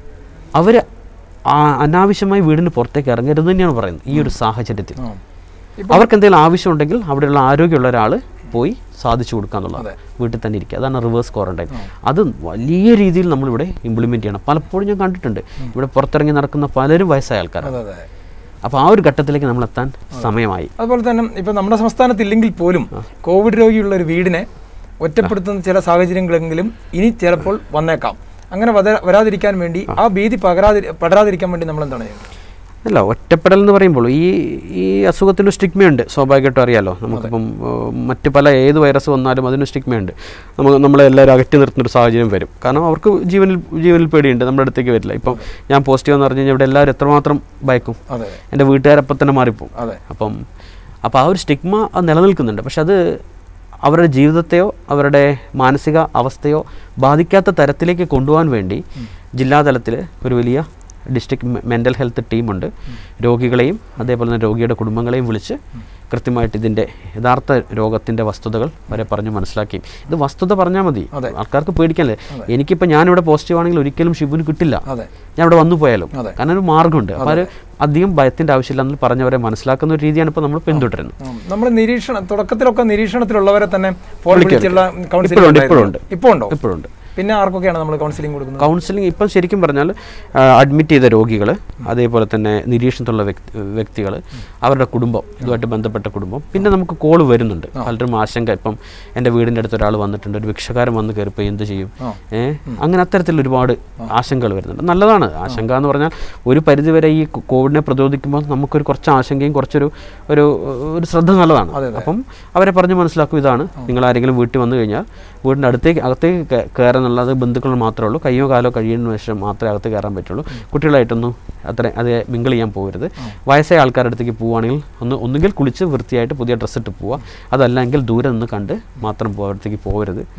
B: അവർ അനാവശ്യമായി വീടിന് പുറത്തേക്ക് ഇറങ്ങരുത് തന്നെയാണ് പറയുന്നത് ഈ ഒരു സാഹചര്യത്തിൽ
A: ആ.
B: അവർക്ക് എന്തെങ്കിലും ആവശ്യമുണ്ടെങ്കിൽ അവിടെയുള്ള ആരോഗ്യമുള്ള ഒരാൾ പോയി സാധിച്ചു കൊടുക്കുക എന്നുള്ളത്
A: അതെ.
B: വീട്ടിൽ തന്നെ ഇരിക്കുക അതാണ് റിവേഴ്സ് ക്വാറന്റൈൻ അത് വലിയ രീതിയിൽ നമ്മളിവിടെ ഇംപ്ലിമെൻറ്റ് ചെയ്യണം പലപ്പോഴും ഞാൻ കണ്ടിട്ടുണ്ട് ഇവിടെ പുറത്തിറങ്ങി നടക്കുന്ന പലരും വയസ്സായ ആൾക്കാരാണ്
A: അതെ അതെ
B: അപ്പോൾ ആ ഒരു ഘട്ടത്തിലേക്ക് നമ്മൾ എത്താൻ സമയമായി
A: അതുപോലെ തന്നെ ഇപ്പം നമ്മുടെ സംസ്ഥാനത്ത് ഇല്ലെങ്കിൽ പോലും കോവിഡ് രോഗിയുള്ള ഒരു വീടിനെ ഒറ്റപ്പെടുത്തുന്ന ചില സാഹചര്യങ്ങളെങ്കിലും ഇനി ചിലപ്പോൾ വന്നേക്കാം അങ്ങനെ വത- വരാതിരിക്കാൻ വേണ്ടി ആ ഭീതി പകരാതി പടരാതിരിക്കാൻ വേണ്ടി നമ്മൾ എന്താണ് ചെയ്യുന്നത്
B: അല്ല ഒറ്റപ്പെടൽ എന്ന് പറയുമ്പോൾ ഈ ഈ അസുഖത്തിന് സ്റ്റിഗ്മയുണ്ട് സ്വാഭാവികമായിട്ടും അറിയാലോ നമുക്കിപ്പം ഏഹ്, മറ്റ് പല ഏത് വൈറസ് വന്നാലും അതിന് സ്റ്റിഗ്മയുണ്ട് നമുക്ക് നമ്മളെ എല്ലാവരും അകറ്റി നിർത്തുന്ന ഒരു സാഹചര്യം വരും കാരണം അവർക്ക് ജീവനിൽ ജീവനിൽ പേടിയുണ്ട് നമ്മുടെ അടുത്തേക്ക് വരില്ല ഇപ്പം ഞാൻ പോസിറ്റീവ് എന്ന് പറഞ്ഞു കഴിഞ്ഞാൽ ഇവിടെ എല്ലാവരും എത്രമാത്രം ഭയക്കും
A: അതെ
B: എൻ്റെ വീട്ടുകാരപ്പം തന്നെ മാറിപ്പോവും
A: അതെ
B: അപ്പം അപ്പോൾ ആ ഒരു സ്റ്റിഗ്മ അത് നിലനിൽക്കുന്നുണ്ട് പക്ഷെ അത് അവരുടെ ജീവിതത്തെയോ അവരുടെ മാനസിക അവസ്ഥയോ ബാധിക്കാത്ത തരത്തിലേക്ക് കൊണ്ടുപോകാൻ വേണ്ടി ജില്ലാതലത്തിൽ ഒരു വലിയ ഡിസ്ട്രിക്ട് മെൻ്റൽ ഹെൽത്ത് ടീമുണ്ട് രോഗികളെയും അതേപോലെ തന്നെ രോഗിയുടെ കുടുംബങ്ങളെയും വിളിച്ച് കൃത്യമായിട്ട് ഇതിൻ്റെ യഥാർത്ഥ രോഗത്തിൻ്റെ വസ്തുതകൾ വരെ പറഞ്ഞ് മനസ്സിലാക്കുകയും ഇത് വസ്തുത പറഞ്ഞാൽ മതി
A: അതെ.
B: ആൾക്കാർക്ക് പേടിക്കാനല്ലേ എനിക്കിപ്പോൾ ഞാനിവിടെ പോസിറ്റീവ് ആണെങ്കിൽ ഒരിക്കലും ഷിബുന് കിട്ടില്ല
A: അതെ
B: ഞാൻ ഇവിടെ വന്നു പോയാലും
A: അതെ.
B: കാരണം ഒരു മാർഗ്ഗമുണ്ട് അപ്പോൾ അത് അധികം ഭയത്തിൻ്റെ ആവശ്യമില്ല എന്ന് പറഞ്ഞവരെ മനസ്സിലാക്കുന്ന ഒരു രീതിയാണ് ഇപ്പോൾ നമ്മൾ പിന്തുടരുന്നത്
A: നമ്മൾ നിരീക്ഷണം തുടക്കത്തിലൊക്കെ നിരീക്ഷണത്തിലുള്ളവരെ തന്നെ ഫോൺ
B: വിളിക്കും.
A: വിളിച്ചുള്ള കൗൺസിലിംഗ്
B: ഇപ്പോഴുണ്ട്,
A: ഉണ്ടായിരുന്നു.
B: ഇപ്പോഴുണ്ട്.
A: ഇപ്പോൾ ഉണ്ടോ
B: ഇപ്പോഴുണ്ട്
A: പിന്നെ ആർക്കൊക്കെയാണ് നമ്മൾ കൗൺസിലിംഗ് കൊടുക്കുന്നത്
B: കൗൺസിലിംഗ് ഇപ്പം ശരിക്കും പറഞ്ഞാൽ അഡ്മിറ്റ് ചെയ്ത രോഗികൾ അതേപോലെ തന്നെ നിരീക്ഷണത്തിലുള്ള വ്യക്തികൾ അവരുടെ കുടുംബം ഇതുമായിട്ട് ബന്ധപ്പെട്ട കുടുംബം പിന്നെ നമുക്ക് കോൾ വരുന്നുണ്ട് പലരും ആശങ്ക ഇപ്പം എൻ്റെ വീടിൻ്റെ അടുത്ത് ഒരാൾ വന്നിട്ടുണ്ട് ഒരു ഭിക്ഷക്കാരൻ വന്ന് കയറിപ്പോൾ എന്ത് ചെയ്യും
A: ആ.
B: ഏ അങ്ങനെ അത്തരത്തിൽ ഒരുപാട് ആശങ്കകൾ വരുന്നുണ്ട് നല്ലതാണ് ആശങ്ക എന്ന് പറഞ്ഞാൽ ഒരു പരിധിവരെ ഈ കോ- കോവിഡിനെ പ്രതിരോധിക്കുമ്പോൾ നമുക്കൊരു കുറച്ച് ആശങ്കയും കുറച്ചൊരു ഒരു ഒരു ശ്രദ്ധ നല്ലതാണ്
A: അതെ, അതെ.
B: അപ്പം അവരെ പറഞ്ഞ് മനസ്സിലാക്കും ഇതാണ് നിങ്ങൾ ആരെങ്കിലും വീട്ടിൽ വന്നു കഴിഞ്ഞാൽ വീടിൻ്റെ അടുത്തേക്ക് അകത്തേക്ക് കേ- കയറാന്നുള്ളത് ബന്ധുക്കൾ മാത്രമേ ഉള്ളൂ കയ്യോ കാലോ കഴിയുന്ന ശേഷം മാത്രമേ അകത്ത് കയറാൻ പറ്റുള്ളൂ കുട്ടികളായിട്ടൊന്നും അത്ര അത് മിങ്കിൾ ചെയ്യാൻ പോകരുത് വയസ്സായ ആൾക്കാരുടെ അടുത്തേക്ക് പോവുകയാണെങ്കിൽ ഒന്ന് ഒന്നുകിൽ കുളിച്ച് വൃത്തിയായിട്ട് പുതിയ ഡ്രസ്സ് ഇട്ട് പോവുക അതല്ലെങ്കിൽ ദൂരെ നിന്ന് കണ്ട് മാത്രം പോ- അടുത്തേക്ക് പോകരുത്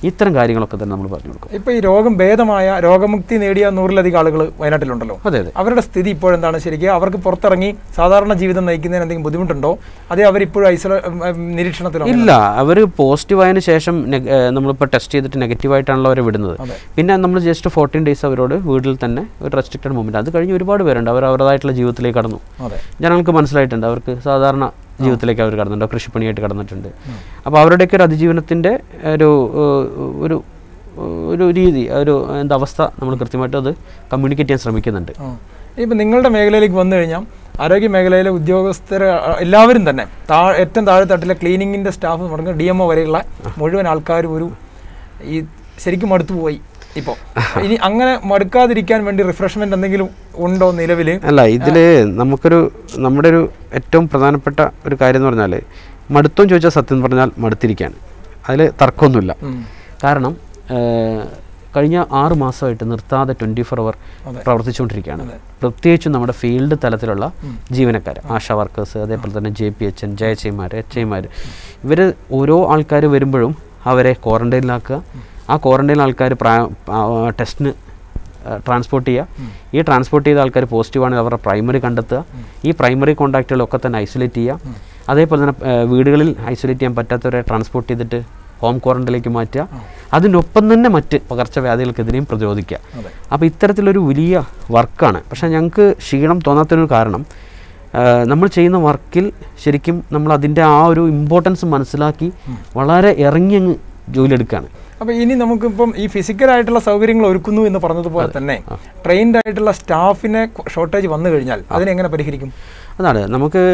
B: ഇത്തരം കാര്യങ്ങളൊക്കെ തന്നെ നമ്മൾ പറഞ്ഞു കൊടുക്കും
A: ഇപ്പൊ ഈ രോഗം ഭേദമായ രോഗമുക്തി നേടിയ നൂറിലധികം ആളുകൾ വയനാട്ടിലുണ്ടല്ലോ
B: അതെ അതെ
A: അവരുടെ സ്ഥിതി ഇപ്പോഴെന്താണ് ശരിക്കും അവർക്ക് പുറത്തിറങ്ങി സാധാരണ ജീവിതം നയിക്കുന്നതിന് എന്തെങ്കിലും ബുദ്ധിമുട്ടുണ്ടോ അതേ അവരിപ്പോഴും ഐസൊലേ നിരീക്ഷണത്തിലോ
B: ഇല്ല അവർ പോസിറ്റീവ് ആയതിനു ശേഷം നെഗ- ഏഹ് നമ്മളിപ്പോൾ ടെസ്റ്റ് ചെയ്തിട്ട് നെഗറ്റീവ് ആയിട്ടാണല്ലോ അവരെ വിടുന്നത്
A: അതെ.
B: പിന്നെ നമ്മൾ ജസ്റ്റ് ഫോർട്ടീൻ ഡേയ്സ് അവരോട് വീട്ടിൽ തന്നെ ഒരു റെസ്ട്രിക്റ്റഡ് മൂവ്മെൻറ്റ് അത് കഴിഞ്ഞ് ഒരുപാട് പേരുണ്ട് അവർ അവരുടേതായിട്ടുള്ള ജീവിതത്തിലേക്ക് കടന്നു
A: അതെ
B: ജനങ്ങൾക്ക് മനസ്സിലായിട്ടുണ്ട് അവർക്ക് സാധാരണ ജീവിതത്തിലേക്ക് അവർ കടന്നിട്ടുണ്ട് കൃഷിപ്പണിയായിട്ട് കടന്നിട്ടുണ്ട് അപ്പോൾ അവരുടെയൊക്കെ ഒരു അതിജീവനത്തിൻ്റെ ഒരു ഏഹ്, ഒരു ഒരു രീതി ഒരു എന്താ അവസ്ഥ നമ്മൾ കൃത്യമായിട്ട് അത് കമ്മ്യൂണിക്കേറ്റ് ചെയ്യാൻ ശ്രമിക്കുന്നുണ്ട്
A: ആ. ഇപ്പം നിങ്ങളുടെ മേഖലയിലേക്ക് വന്നു കഴിഞ്ഞാൽ ആരോഗ്യ മേഖലയിലെ ഉദ്യോഗസ്ഥർ എല്ലാവരും തന്നെ താ ഏറ്റവും താഴെ തട്ടിലെ ക്ലീനിങ്ങിൻ്റെ സ്റ്റാഫ് തുടങ്ങി ഡി എം ഒ വരെയുള്ള മുഴുവൻ ആൾക്കാരും ഒരു ഈ ശരിക്കും മടുത്തു പോയി ഇപ്പോൾ ഇനി അങ്ങനെ മടുക്കാതിരിക്കാൻ വേണ്ടി റിഫ്രഷ്മെന്റ് എന്തെങ്കിലും ഉണ്ടോ നിലവിൽ
B: അല്ല ഇതിൽ നമുക്കൊരു നമ്മുടെ ഒരു ഏറ്റവും പ്രധാനപ്പെട്ട ഒരു കാര്യം എന്ന് പറഞ്ഞാൽ മടുത്തോന്ന് ചോദിച്ചാൽ സത്യം പറഞ്ഞാൽ മടുത്തിരിക്കുകയാണ് അതിൽ തർക്കമൊന്നുമില്ല കാരണം ഏഹ്, കഴിഞ്ഞ ആറ് മാസമായിട്ട് നിർത്താതെ ട്വൻറ്റി ഫോർ അവർ
A: അതെ.
B: പ്രവർത്തിച്ചുകൊണ്ടിരിക്കുകയാണ് പ്രത്യേകിച്ചും നമ്മുടെ ഫീൽഡ് തലത്തിലുള്ള ജീവനക്കാർ ആശാ വർക്കേഴ്സ് അതേപോലെ തന്നെ J P H N J H ഐമാർ എച്ച് ഐമാർ ഇവർ ഓരോ ആൾക്കാർ വരുമ്പോഴും അവരെ ക്വാറന്റൈനിലാക്കുക ആ ക്വാറന്റൈൻ ആൾക്കാർ ടെസ്റ്റിന് ട്രാൻസ്പോർട്ട് ചെയ്യുക ഈ ട്രാൻസ്പോർട്ട് ചെയ്ത ആൾക്കാർ പോസിറ്റീവ് ആണെങ്കിൽ അവരുടെ പ്രൈമറി കണ്ടെത്തുക ഈ പ്രൈമറി കോൺടാക്റ്റുകളൊക്കെ തന്നെ ഐസൊലേറ്റ് ചെയ്യുക അതേപോലെ തന്നെ ഏഹ്, വീടുകളിൽ ഐസൊലേറ്റ് ചെയ്യാൻ പറ്റാത്തവരെ ട്രാൻസ്പോർട്ട് ചെയ്തിട്ട് ഹോം ക്വാറന്റൈനിലേക്ക് മാറ്റുക അതിനൊപ്പം തന്നെ മറ്റ് പകർച്ചവ്യാധികൾക്കെതിരെയും പ്രതിരോധിക്കുക
A: അതെ.
B: അപ്പോൾ ഇത്തരത്തിലൊരു വലിയ വർക്കാണ് പക്ഷേ ഞങ്ങൾക്ക് ക്ഷീണം തോന്നാത്തതിനൊരു കാരണം ആഹ്, നമ്മൾ ചെയ്യുന്ന വർക്കിൽ ശരിക്കും നമ്മൾ അതിൻ്റെ ആ ഒരു ഇമ്പോർട്ടൻസ് മനസ്സിലാക്കി വളരെ ഇറങ്ങിയങ്ങ് ജോലിയെടുക്കുകയാണ്
A: അപ്പോൾ ഇനി നമുക്കിപ്പം ഈ ഫിസിക്കലായിട്ടുള്ള സൗകര്യങ്ങൾ ഒരുക്കുന്നു എന്ന് പറഞ്ഞതുപോലെ തന്നെ ട്രെയിൻഡ് ആയിട്ടുള്ള സ്റ്റാഫിനെ ഷോർട്ടേജ് വന്നു കഴിഞ്ഞാൽ അതിനെങ്ങനെ പരിഹരിക്കും
B: അതാണ് നമുക്ക്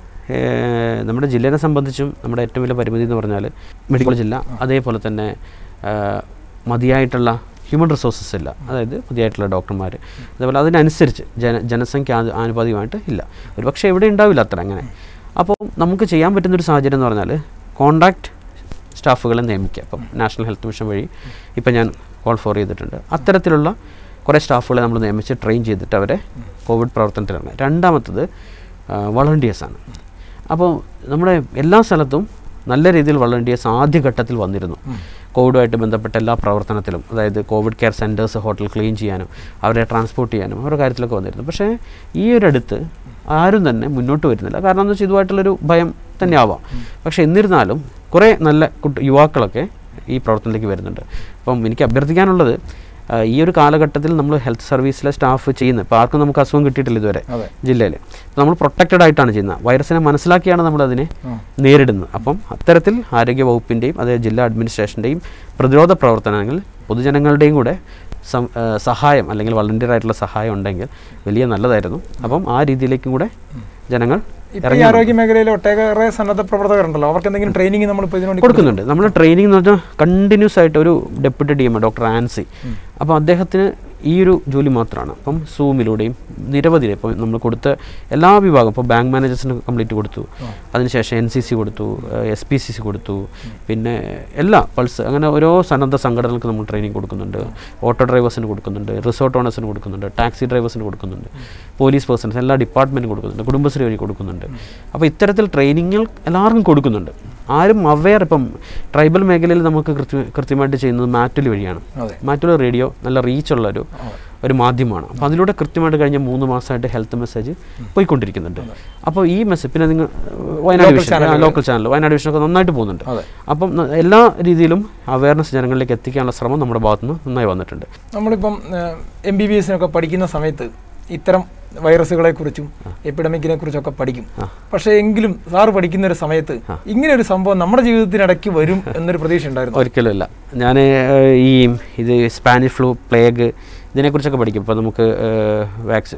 B: ഏഹ്, നമ്മുടെ ജില്ലേനെ സംബന്ധിച്ചും നമ്മുടെ ഏറ്റവും വലിയ പരിമിതി എന്ന് പറഞ്ഞാൽ മെഡിക്കൽ ജില്ല അതേപോലെ തന്നെ ആഹ്, മതിയായിട്ടുള്ള ഹ്യൂമൻ റിസോഴ്സസ് ഇല്ല അതായത് മതിയായിട്ടുള്ള ഡോക്ടർമാർ അതേപോലെ അതിനനുസരിച്ച് ജന ജനസംഖ്യ ആനു- ആനുപാതികമായിട്ട് ഇല്ല ഒരു പക്ഷേ എവിടെ ഉണ്ടാവില്ല അത്ര അങ്ങനെ അപ്പോൾ നമുക്ക് ചെയ്യാൻ പറ്റുന്നൊരു സാഹചര്യം എന്ന് പറഞ്ഞാൽ കോണ്ടാക്ട് സ്റ്റാഫുകളെ നിയമിക്കുക ഇപ്പം നാഷണൽ ഹെൽത്ത് മിഷൻ വഴി ഇപ്പം ഞാൻ കോൾ ഫോർ ചെയ്തിട്ടുണ്ട് അത്തരത്തിലുള്ള കുറേ സ്റ്റാഫുകളെ നമ്മൾ നിയമിച്ച് ട്രെയിൻ ചെയ്തിട്ട് അവരെ കോവിഡ് പ്രവർത്തനത്തിലാണ് രണ്ടാമത്തത് വളണ്ടിയേഴ്സാണ് അപ്പോൾ നമ്മുടെ എല്ലാ സ്ഥലത്തും നല്ല രീതിയിൽ വളണ്ടിയേഴ്സ് ആദ്യഘട്ടത്തിൽ വന്നിരുന്നു കോവിഡുമായിട്ട് ബന്ധപ്പെട്ട എല്ലാ പ്രവർത്തനത്തിലും അതായത് COVID care centres hotel clean ചെയ്യാനും അവരെ ട്രാൻസ്പോർട്ട് ചെയ്യാനും അവരുടെ കാര്യത്തിലൊക്കെ വന്നിരുന്നു പക്ഷേ ഈ ഒരു അടുത്ത് ആരും തന്നെ മുന്നോട്ട് വരുന്നില്ല കാരണം എന്താ വെച്ചാൽ ഇതുമായിട്ടുള്ളൊരു ഭയം തന്നെ ആവാം പക്ഷേ എന്നിരുന്നാലും കുറേ നല്ല കുട്ടി യുവാക്കളൊക്കെ ഈ പ്രവർത്തനത്തിലേക്ക് വരുന്നുണ്ട് അപ്പം എനിക്ക് അഭ്യർത്ഥിക്കാനുള്ളത് ആ, ഈ ഒരു കാലഘട്ടത്തിൽ നമ്മൾ ഹെൽത്ത് സർവീസിലെ സ്റ്റാഫ് ചെയ്യുന്നത് ഇപ്പോൾ ആർക്കും നമുക്ക് അസുഖം കിട്ടിയിട്ടില്ല ഇതുവരെ
A: അതെ
B: ജില്ലയിൽ നമ്മൾ പ്രൊട്ടക്റ്റഡ് ആയിട്ടാണ് ചെയ്യുന്നത് വൈറസിനെ മനസ്സിലാക്കിയാണ് നമ്മൾ അതിനെ
A: ആ.
B: നേരിടുന്നത് അപ്പം അത്തരത്തിൽ ആരോഗ്യ വകുപ്പിൻ്റെയും അതേ ജില്ലാ അഡ്മിനിസ്ട്രേഷൻ്റെയും പ്രതിരോധ പ്രവർത്തനങ്ങൾ പൊതുജനങ്ങളുടെയും കൂടെ സം ആ, സഹായം അല്ലെങ്കിൽ വളണ്ടിയർ ആയിട്ടുള്ള സഹായം ഉണ്ടെങ്കിൽ വലിയ നല്ലതായിരുന്നു അപ്പം ആ രീതിയിലേക്കും കൂടെ ജനങ്ങൾ
A: ഇപ്പൊ ഈ ആരോഗ്യ മേഖലയിൽ ഒട്ടേറെ സന്നദ്ധ പ്രവർത്തകരുണ്ടല്ലോ അവർക്ക് എന്തെങ്കിലും ട്രെയിനിങ് നമ്മൾ ഇപ്പോൾ ഇതിനുവേണ്ടി
B: കൊടുക്കുന്നുണ്ട് നമ്മൾ ട്രെയിനിങ് എന്ന് പറഞ്ഞാൽ കണ്ടിന്യൂസ് ആയിട്ട് ഒരു deputy D M doctor Ancy അപ്പോൾ അദ്ദേഹത്തിന് ഈ ഒരു ജോലി മാത്രമാണ് അപ്പം സൂമിലൂടെയും നിരവധി ഇപ്പോൾ നമ്മൾ കൊടുത്ത എല്ലാ വിഭാഗം ഇപ്പോൾ ബാങ്ക് മാനേജേഴ്സിന് കംപ്ലീറ്റ് കൊടുത്തു അതിനുശേഷം എൻ സി സി കൊടുത്തു എസ് പി സി സി കൊടുത്തു പിന്നെ എല്ലാ പൾസ് അങ്ങനെ ഓരോ സന്നദ്ധ സംഘടനകൾക്ക് നമ്മൾ ട്രെയിനിങ് കൊടുക്കുന്നുണ്ട് ഓട്ടോ ഡ്രൈവേഴ്സിന് കൊടുക്കുന്നുണ്ട് റിസോർട്ട് ഓണേഴ്സിന് കൊടുക്കുന്നുണ്ട് ടാക്സി ഡ്രൈവേഴ്സിന് കൊടുക്കുന്നുണ്ട് പോലീസ് പേഴ്സൺസ് എല്ലാ ഡിപ്പാർട്ട്മെൻറ്റും കൊടുക്കുന്നുണ്ട് കുടുംബശ്രീ വഴി കൊടുക്കുന്നുണ്ട് അപ്പോൾ ഇത്തരത്തിൽ ട്രെയിനിങ്ങുകൾ എല്ലാവർക്കും കൊടുക്കുന്നുണ്ട് ആരും അവെയർ ഇപ്പം ട്രൈബൽ മേഖലയിൽ നമുക്ക് കൃത്യ കൃത്യമായിട്ട് ചെയ്യുന്നത് മാറ്റുലി വഴിയാണ്
A: അതെ
B: മാറ്റുള്ള റേഡിയോ നല്ല റീച്ചുള്ള ഒരു ഒരു മാധ്യമമാണ് അപ്പോൾ അതിലൂടെ കൃത്യമായിട്ട് കഴിഞ്ഞ മൂന്ന് മാസമായിട്ട് ഹെൽത്ത് മെസ്സേജ് പോയിക്കൊണ്ടിരിക്കുന്നുണ്ട് അപ്പോൾ ഈ മെസ്സേജ് പിന്നെ നിങ്ങൾ Wayanad
A: Local
B: vision
A: channel.
B: Local channel Wayanad വിഷനൊക്കെ നന്നായിട്ട് പോകുന്നുണ്ട്
A: അതെ
B: അപ്പം ന- എല്ലാ രീതിയിലും അവയർനെസ് ജനങ്ങളിലേക്ക് എത്തിക്കാനുള്ള ശ്രമം നമ്മുടെ ഭാഗത്തുനിന്ന് നന്നായി വന്നിട്ടുണ്ട്
A: നമ്മളിപ്പം എം ബി ബി എസിനൊക്കെ പഠിക്കുന്ന സമയത്ത് ഇത്തരം വൈറസുകളെ കുറിച്ചും എപ്പിഡമിക്കിനെ കുറിച്ചൊക്കെ പഠിക്കും പക്ഷേ എങ്കിലും സാറ് പഠിക്കുന്ന ഒരു സമയത്ത് ഇങ്ങനെ ഒരു സംഭവം നമ്മുടെ ജീവിതത്തിനിടയ്ക്ക് വരും എന്നൊരു പ്രതീക്ഷ ഉണ്ടായിരുന്നു
B: ഒരിക്കലും ഇല്ല ഞാൻ ഈ ഇത് സ്പാനിഷ് ഫ്ലൂ പ്ലേഗ് ഇതിനെക്കുറിച്ചൊക്കെ പഠിക്കും ഇപ്പോൾ നമുക്ക് വാക്സിൻ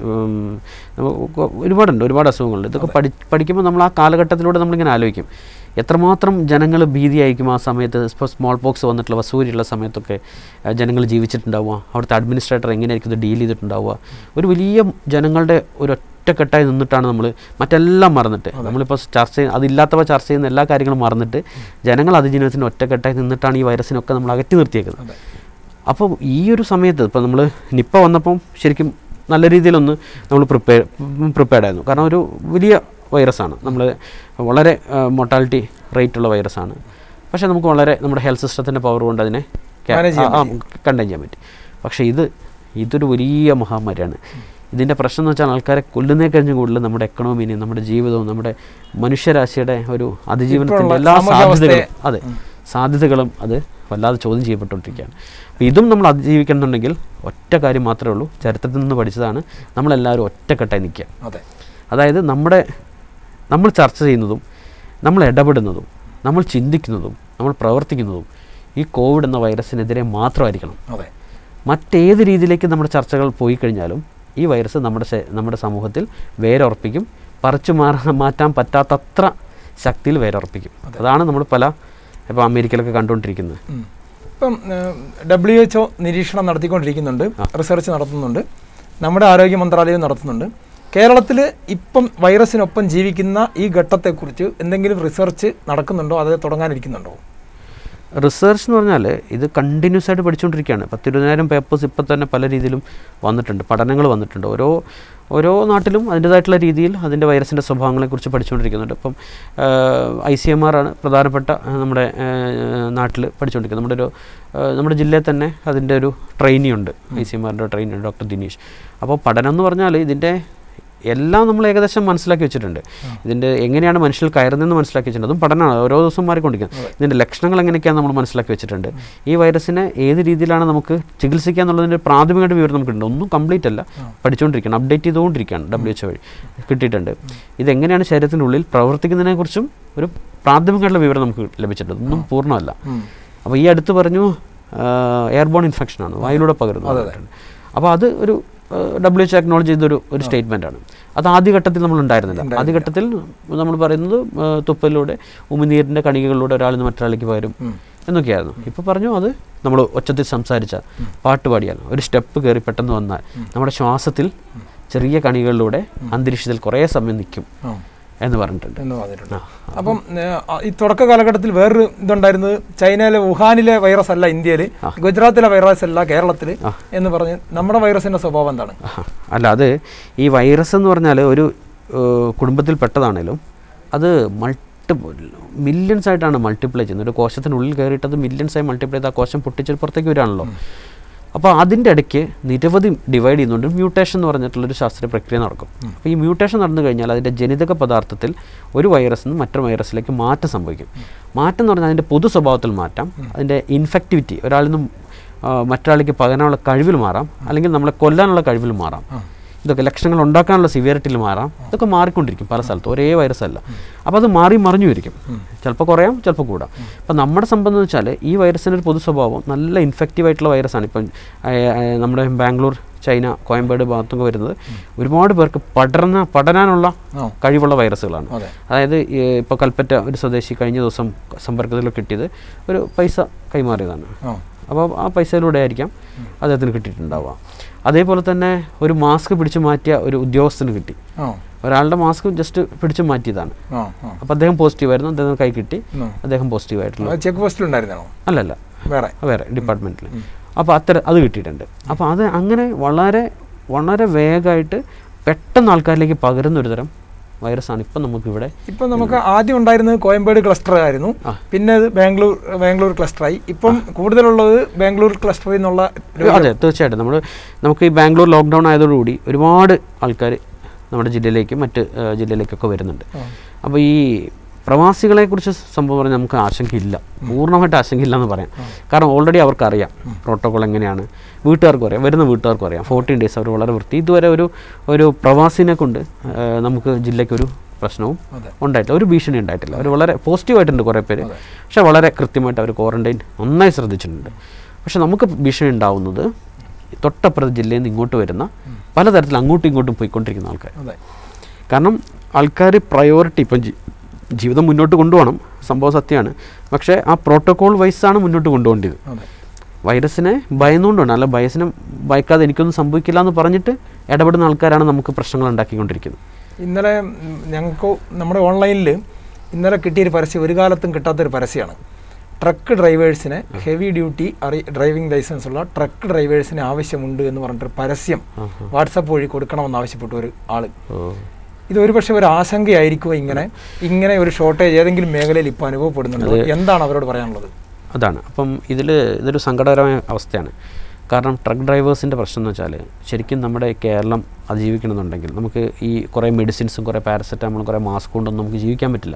B: നമുക്ക് ഒരുപാടുണ്ട് ഒരുപാട് അസുഖങ്ങളുണ്ട് ഇതൊക്കെ പഠി പഠിക്കുമ്പോൾ നമ്മൾ ആ കാലഘട്ടത്തിലൂടെ നമ്മളിങ്ങനെ ആലോചിക്കും എത്രമാത്രം ജനങ്ങൾ ഭീതിയായിരിക്കും ആ സമയത്ത് ഇപ്പോൾ സ്മോൾ പോക്സ് വന്നിട്ടുള്ള വസൂരിയുള്ള സമയത്തൊക്കെ ജനങ്ങൾ ജീവിച്ചിട്ടുണ്ടാവുക അവിടുത്തെ അഡ്മിനിസ്ട്രേറ്റർ എങ്ങനെയായിരിക്കും ഇത് ഡീൽ ചെയ്തിട്ടുണ്ടാവുക ഒരു വലിയ ജനങ്ങളുടെ ഒരു ഒറ്റക്കെട്ടായി നിന്നിട്ടാണ് നമ്മൾ മറ്റെല്ലാം മറന്നിട്ട് നമ്മളിപ്പോൾ ചർച്ച ചെയ്യുന്ന അതില്ലാത്തവ ചർച്ച ചെയ്യുന്ന എല്ലാ കാര്യങ്ങളും മറന്നിട്ട് ജനങ്ങൾ അതിജീവനത്തിന് ഒറ്റക്കെട്ടായി നിന്നിട്ടാണ് ഈ വൈറസിനൊക്കെ നമ്മൾ അകറ്റി നിർത്തിയേക്കുന്നത്
A: അതെ
B: അപ്പോൾ ഈ ഒരു സമയത്ത് ഇപ്പോൾ നമ്മൾ നിപ്പ വന്നപ്പം ശരിക്കും നല്ല രീതിയിലൊന്ന് നമ്മൾ പ്രിപ്പയർ പ്രിപ്പയർഡ് ആയിരുന്നു കാരണം ഒരു വലിയ വൈറസാണ് നമ്മൾ വളരെ മൊർട്ടാലിറ്റി റേറ്റ് ഉള്ള വൈറസാണ് പക്ഷേ നമുക്ക് വളരെ നമ്മുടെ ഹെൽത്ത് സിസ്റ്റത്തിൻ്റെ പവർ കൊണ്ട് അതിനെ
A: Manage ചെയ്യാൻ
B: കണ്ടെയ്ൻ ചെയ്യാൻ പറ്റി പക്ഷേ ഇത് ഇതൊരു വലിയ മഹാമാരിയാണ് ഇതിൻ്റെ പ്രശ്നം എന്ന് വെച്ചാൽ ആൾക്കാരെ കൊല്ലുന്നേ കഴിഞ്ഞ കൂടുതൽ നമ്മുടെ എക്കണോമിനെയും നമ്മുടെ ജീവിതവും നമ്മുടെ മനുഷ്യരാശിയുടെ ഒരു അതിജീവനത്തിൻ്റെ
A: ഇപ്പോഴുള്ള
B: എല്ലാ
A: സാമൂഹ്യ
B: സാധ്യതകളും
A: അവസ്ഥയെ-
B: അതെ സാധ്യതകളും അത് വല്ലാതെ ചോദ്യം ചെയ്യപ്പെട്ടുകൊണ്ടിരിക്കുകയാണ് അപ്പോൾ ഇതും നമ്മൾ അതിജീവിക്കണമെന്നുണ്ടെങ്കിൽ ഒറ്റ കാര്യം മാത്രമേ ഉള്ളൂ ചരിത്രത്തിൽ നിന്ന് പഠിച്ചതാണ് നമ്മളെല്ലാവരും ഒറ്റക്കെട്ടായി നിൽക്കുക
A: അതെ
B: അതായത് നമ്മുടെ നമ്മൾ ചർച്ച ചെയ്യുന്നതും നമ്മൾ ഇടപെടുന്നതും നമ്മൾ ചിന്തിക്കുന്നതും നമ്മൾ പ്രവർത്തിക്കുന്നതും ഈ കോവിഡ് എന്ന വൈറസിനെതിരെ മാത്രമായിരിക്കണം
A: അതെ
B: മറ്റേത് രീതിയിലേക്ക് നമ്മുടെ ചർച്ചകൾ പോയി കഴിഞ്ഞാലും ഈ വൈറസ് നമ്മുടെ ശ- നമ്മുടെ സമൂഹത്തിൽ വേരുറപ്പിക്കും പറിച്ചു മാറാൻ മാറ്റാൻ പറ്റാത്തത്ര ശക്തിയിൽ വേരുറപ്പിക്കും അതാണ് നമ്മൾ പല ഇപ്പോൾ അമേരിക്കയിലൊക്കെ കണ്ടുകൊണ്ടിരിക്കുന്നത്
A: ഉം. ഇപ്പം ഡബ്ല്യു എച്ച് ഒ നിരീക്ഷണം നടത്തിക്കൊണ്ടിരിക്കുന്നുണ്ട് റിസർച്ച് നടത്തുന്നുണ്ട് നമ്മുടെ ആരോഗ്യ മന്ത്രാലയം നടത്തുന്നുണ്ട് കേരളത്തിൽ ഇപ്പം വൈറസിനൊപ്പം ജീവിക്കുന്ന ഈ ഘട്ടത്തെക്കുറിച്ച് എന്തെങ്കിലും റിസർച്ച് നടക്കുന്നുണ്ടോ അത് തുടങ്ങാനിരിക്കുന്നുണ്ടോ
B: റിസർച്ച് എന്ന് പറഞ്ഞാൽ ഇത് കണ്ടിന്യൂസ് ആയിട്ട് പഠിച്ചുകൊണ്ടിരിക്കുകയാണ് പത്തിരുപതിനായിരം പേപ്പേഴ്സ് ഇപ്പം തന്നെ പല രീതിയിലും വന്നിട്ടുണ്ട് പഠനങ്ങൾ വന്നിട്ടുണ്ട് ഓരോ ഓരോ നാട്ടിലും അതിൻ്റേതായിട്ടുള്ള രീതിയിൽ അതിൻ്റെ വൈറസിൻ്റെ സ്വഭാവങ്ങളെക്കുറിച്ച് പഠിച്ചുകൊണ്ടിരിക്കുന്നുണ്ട് ഇപ്പം ഐ സി എം ആർ ആണ് പ്രധാനപ്പെട്ട ആ, നമ്മുടെ നാട്ടിൽ പഠിച്ചുകൊണ്ടിരിക്കുന്നത് നമ്മുടെ ഒരു ആ, നമ്മുടെ ജില്ലയിൽ തന്നെ അതിൻ്റെ ഒരു ട്രെയിനി ഉണ്ട് ഐ സി എം ആറിൻ്റെ ട്രെയിനി ഉണ്ട് ഡോക്ടർ ദിനീഷ് അപ്പോൾ പഠനം എന്ന് പറഞ്ഞാൽ ഇതിൻ്റെ എല്ലാം നമ്മൾ ഏകദേശം മനസ്സിലാക്കി വെച്ചിട്ടുണ്ട് ഇതിൻ്റെ എങ്ങനെയാണ് മനുഷ്യൽ കയറുന്നതെന്ന് മനസ്സിലാക്കി വെച്ചിട്ടുണ്ട് അതും പഠനമാണ് ഓരോ ദിവസം മാറിക്കൊണ്ടിരിക്കുന്നത് ഇതിൻ്റെ ലക്ഷണങ്ങൾ എങ്ങനെയൊക്കെയാണ് നമ്മൾ മനസ്സിലാക്കി വെച്ചിട്ടുണ്ട് ഈ വൈറസിനെ ഏത് രീതിയിലാണ് നമുക്ക് ചികിത്സിക്കുക എന്നുള്ളതിൻ്റെ പ്രാഥമികമായിട്ട് വിവരം നമുക്കുണ്ട് ഒന്നും കംപ്ലീറ്റ് അല്ല പഠിച്ചുകൊണ്ടിരിക്കുകയാണ് അപ്ഡേറ്റ് ചെയ്തുകൊണ്ടിരിക്കുകയാണ് ഡബ്ല്യു എച്ച് വഴി കിട്ടിയിട്ടുണ്ട് ഇതെങ്ങനെയാണ് ശരീരത്തിനുള്ളിൽ പ്രവർത്തിക്കുന്നതിനെക്കുറിച്ചും ഒരു പ്രാഥമികമായിട്ടുള്ള വിവരം നമുക്ക് ലഭിച്ചിട്ടുണ്ട് ഒന്നും പൂർണ്ണമല്ല അപ്പോൾ ഈ അടുത്ത് പറഞ്ഞു എയർബോൺ ഇൻഫെക്ഷനാണ് വായിലൂടെ പകരുന്നത് അപ്പോൾ അത് ഒരു ഡബ്ല്യു എച്ച് അക്നോളജ് ചെയ്തൊരു ഒരു സ്റ്റേറ്റ്മെൻ്റ് ആണ് അത് ആദ്യഘട്ടത്തിൽ നമ്മൾ ഉണ്ടായിരുന്നില്ല ആദ്യഘട്ടത്തിൽ നമ്മൾ പറയുന്നത് ആ, തുപ്പലിലൂടെ ഉമിനീരിൻ്റെ കണികകളിലൂടെ ഒരാളിൽ നിന്ന് മറ്റൊരാളിലേക്ക് പകരും എന്നൊക്കെയായിരുന്നു ഇപ്പോൾ പറഞ്ഞു അത് നമ്മൾ ഒച്ചത്തിൽ സംസാരിച്ച പാട്ട് പാടിയാൽ ഒരു സ്റ്റെപ്പ് കയറി പെട്ടെന്ന് വന്നാൽ നമ്മുടെ ശ്വാസത്തിൽ ചെറിയ കണികളിലൂടെ അന്തരീക്ഷത്തിൽ കുറേ സമയം നിൽക്കും എന്ന് പറഞ്ഞിട്ടുണ്ട്
A: എന്ന് പറഞ്ഞിട്ടുണ്ട് അപ്പം ഏഹ്, ആ, ഈ തുടക്ക കാലഘട്ടത്തിൽ വേറൊരു ഇതുണ്ടായിരുന്നത് ചൈനയിലെ വുഹാനിലെ വൈറസ് അല്ല ഇന്ത്യയിൽ ഗുജറാത്തിലെ വൈറസ് അല്ല കേരളത്തിൽ എന്ന് പറഞ്ഞ് നമ്മുടെ വൈറസിന്റെ സ്വഭാവം എന്താണ്
B: ആഹാ. അല്ല അത് ഈ വൈറസ് എന്ന് പറഞ്ഞാൽ ഒരു ഏഹ്, കുടുംബത്തിൽ പെട്ടതാണേലും അത് മൾട്ടി മില്യൺസ് ആയിട്ടാണ് മൾട്ടിപ്ലൈ ചെയ്യുന്നത് ഒരു കോശത്തിനുള്ളിൽ കയറിയിട്ട് അത് മില്യൺസ് ആയി മൾട്ടിപ്ലൈ ചെയ്ത് ആ കോശം പൊട്ടിച്ച് പുറത്തേക്ക് വരികയാണല്ലോ അപ്പോൾ അതിൻ്റെ ഇടയ്ക്ക് നിരവധി ഡിവൈഡ് ചെയ്യുന്നുണ്ട് മ്യൂട്ടേഷൻ എന്ന് പറഞ്ഞിട്ടുള്ളൊരു ശാസ്ത്രീയ പ്രക്രിയ നടക്കും അപ്പോൾ ഈ മ്യൂട്ടേഷൻ നടന്നു കഴിഞ്ഞാൽ അതിൻ്റെ ജനിതക പദാർത്ഥത്തിൽ ഒരു വൈറസിൽ നിന്ന് മറ്റൊരു വൈറസിലേക്ക് മാറ്റം സംഭവിക്കും മാറ്റം എന്ന് പറഞ്ഞാൽ അതിൻ്റെ പൊതു സ്വഭാവത്തിൽ മാറ്റാം അതിൻ്റെ ഇൻഫെക്ടിവിറ്റി ഒരാളിൽ നിന്നും ആ, മറ്റൊരാളിലേക്ക് പകരാനുള്ള കഴിവിൽ മാറാം അല്ലെങ്കിൽ നമ്മളെ കൊല്ലാനുള്ള കഴിവിൽ മാറാം ഇതൊക്കെ ലക്ഷണങ്ങൾ ഉണ്ടാക്കാനുള്ള സിവിയറിറ്റിയിൽ മാറാം ഇതൊക്കെ മാറിക്കൊണ്ടിരിക്കും പല സ്ഥലത്തും ഒരേ വൈറസ് അല്ല അപ്പോൾ അത് മാറി മറിഞ്ഞു ഇരിക്കും ചിലപ്പോൾ കുറയാം ചിലപ്പോൾ കൂടാം അപ്പം നമ്മുടെ സംബന്ധം എന്ന് വെച്ചാൽ ഈ വൈറസിൻ്റെ ഒരു പൊതു സ്വഭാവം നല്ല ഇൻഫെക്റ്റീവ് ആയിട്ടുള്ള വൈറസാണ് ഇപ്പം ആ, ആ, നമ്മുടെ ബാംഗ്ലൂർ ചൈന കോയമ്പേട് ഭാഗത്തൊക്കെ വരുന്നത് ഒരുപാട് പേർക്ക് പടർന്ന പടരാനുള്ള
A: ആ.
B: കഴിവുള്ള വൈറസുകളാണ്
A: അതെ
B: അതായത് ഇപ്പോൾ കൽപ്പറ്റ ഒരു സ്വദേശി കഴിഞ്ഞ ദിവസം സമ്പർക്കത്തിൽ കിട്ടിയത് ഒരു പൈസ കൈമാറിയതാണ്
A: ആ
B: അപ്പോൾ ആ പൈസയിലൂടെ ആയിരിക്കാം അദ്ദേഹത്തിന് കിട്ടിയിട്ടുണ്ടാവുക അതേപോലെ തന്നെ ഒരു മാസ്ക് പിടിച്ചു മാറ്റിയ ഒരു ഉദ്യോഗസ്ഥന് കിട്ടി
A: ആ
B: ഒരാളുടെ മാസ്ക് ജസ്റ്റ് പിടിച്ചു മാറ്റിയതാണ്
A: ആ ആ
B: അപ്പോൾ അദ്ദേഹം പോസിറ്റീവായിരുന്നു അദ്ദേഹം കൈ കിട്ടി
A: ഉം.
B: അദ്ദേഹം പോസിറ്റീവായിട്ടുള്ള
A: അത് ചെക്ക് പോസ്റ്റിൽ ഉണ്ടായിരുന്നോ
B: അല്ലല്ല
A: വേറെ
B: വേറെ ഡിപ്പാർട്ട്മെൻറ്റിൽ അപ്പോൾ അത്ര അത് കിട്ടിയിട്ടുണ്ട് അപ്പോൾ അത് അങ്ങനെ വളരെ വളരെ വേഗമായിട്ട് പെട്ടെന്ന് ആൾക്കാരിലേക്ക് പകരുന്ന ഒരു തരം വൈറസാണ് ഇപ്പം നമുക്കിവിടെ
A: ഇപ്പം നമുക്ക് ആദ്യം ഉണ്ടായിരുന്നത് കോയമ്പേട് ക്ലസ്റ്റർ ആയിരുന്നു പിന്നെ അത് ബാംഗ്ലൂർ ബാംഗ്ലൂർ ക്ലസ്റ്ററായി ഇപ്പം കൂടുതലുള്ളത് ബാംഗ്ലൂർ ക്ലസ്റ്ററിൽ നിന്നുള്ള
B: അതെ തീർച്ചയായിട്ടും നമ്മൾ നമുക്ക് ഈ ബാംഗ്ലൂർ ലോക്ക്ഡൗൺ ആയതോടുകൂടി ഒരുപാട് ആൾക്കാർ നമ്മുടെ ജില്ലയിലേക്കും മറ്റ് ആ, ജില്ലയിലേക്കൊക്കെ വരുന്നുണ്ട് അപ്പോൾ ഈ പ്രവാസികളെക്കുറിച്ച് സംഭവം പറഞ്ഞാൽ നമുക്ക് ആശങ്കയില്ല പൂർണ്ണമായിട്ട് ആശങ്കയില്ല എന്ന് പറയാം കാരണം ഓൾറെഡി അവർക്കറിയാം പ്രോട്ടോകോൾ എങ്ങനെയാണ് വീട്ടുകാർക്കും അറിയാം വരുന്ന വീട്ടുകാർക്കും അറിയാം ഫോർട്ടീൻ ഡേയ്സ് അവർ വളരെ വൃത്തി ഇതുവരെ ഒരു ഒരു പ്രവാസിനെ കൊണ്ട് ആ, നമുക്ക് ജില്ലയ്ക്കൊരു പ്രശ്നവും
A: അതെ.
B: ഉണ്ടായിട്ടില്ല ഒരു ഭീഷണി ഉണ്ടായിട്ടില്ല അവർ വളരെ പോസിറ്റീവായിട്ടുണ്ട് കുറേ പേര് പക്ഷേ വളരെ കൃത്യമായിട്ട് അവർ ക്വാറന്റൈൻ നന്നായി ശ്രദ്ധിച്ചിട്ടുണ്ട് പക്ഷെ നമുക്ക് ഭീഷണി ഉണ്ടാവുന്നത് തൊട്ടപ്പുറത്തെ ജില്ലയിൽ നിന്ന് ഇങ്ങോട്ട് വരുന്ന പലതരത്തിൽ അങ്ങോട്ടും ഇങ്ങോട്ടും പോയിക്കൊണ്ടിരിക്കുന്ന ആൾക്കാർ
A: അതെ
B: കാരണം ആൾക്കാർ പ്രയോറിറ്റി ഇപ്പം ജി- ജീവിതം മുന്നോട്ട് കൊണ്ടുപോകണം സംഭവം സത്യമാണ് പക്ഷേ ആ പ്രോട്ടോകോൾ വൈസാണ് മുന്നോട്ട് കൊണ്ടുപോകേണ്ടത്
A: അതെ
B: വൈറസിനെ ഭയന്നുകൊണ്ടാണ് അല്ല വൈറസിനെ ഭയക്കാതെ എനിക്കൊന്നും സംഭവിക്കില്ല എന്ന് പറഞ്ഞിട്ട് ഇടപെടുന്ന ആൾക്കാരാണ് നമുക്ക് പ്രശ്നങ്ങൾ ഉണ്ടാക്കിക്കൊണ്ടിരിക്കുന്നത്
A: ഇന്നലെ ഉം, ഞങ്ങൾക്ക് നമ്മുടെ ഓൺലൈനിൽ ഇന്നലെ കിട്ടിയൊരു പരസ്യം ഒരു കാലത്തും കിട്ടാത്തൊരു പരസ്യമാണ് ട്രക്ക് ഡ്രൈവേഴ്സിന് ഹെവി ഡ്യൂട്ടി അറി ഡ്രൈവിംഗ് ലൈസൻസ് ഉള്ള ട്രക്ക് ഡ്രൈവേഴ്സിന് ആവശ്യമുണ്ട് എന്ന് പറഞ്ഞിട്ടൊരു പരസ്യം വാട്സപ്പ് വഴി കൊടുക്കണമെന്ന് ആവശ്യപ്പെട്ട ഒരു ആള് ഇത് ഒരുപക്ഷെ ഒരു ആശങ്കയായിരിക്കുമോ ഇങ്ങനെ ഇങ്ങനെ ഒരു ഷോർട്ടേജ് ഏതെങ്കിലും മേഖലയിൽ ഇപ്പോൾ അനുഭവപ്പെടുന്നുണ്ടോ എന്താണ് അവരോട് പറയാനുള്ളത്
B: അതാണ് അപ്പം ഇതിൽ ഇതൊരു സങ്കടകരമായ അവസ്ഥയാണ് കാരണം ട്രക്ക് ഡ്രൈവേഴ്സിൻ്റെ പ്രശ്നം എന്ന് വെച്ചാൽ ശരിക്കും നമ്മുടെ കേരളം അതിജീവിക്കണമെന്നുണ്ടെങ്കിൽ നമുക്ക് ഈ കുറേ മെഡിസിൻസും കുറേ പാരസെറ്റാമോളും കുറേ മാസ്ക് കൊണ്ടൊന്നും നമുക്ക് ജീവിക്കാൻ പറ്റില്ല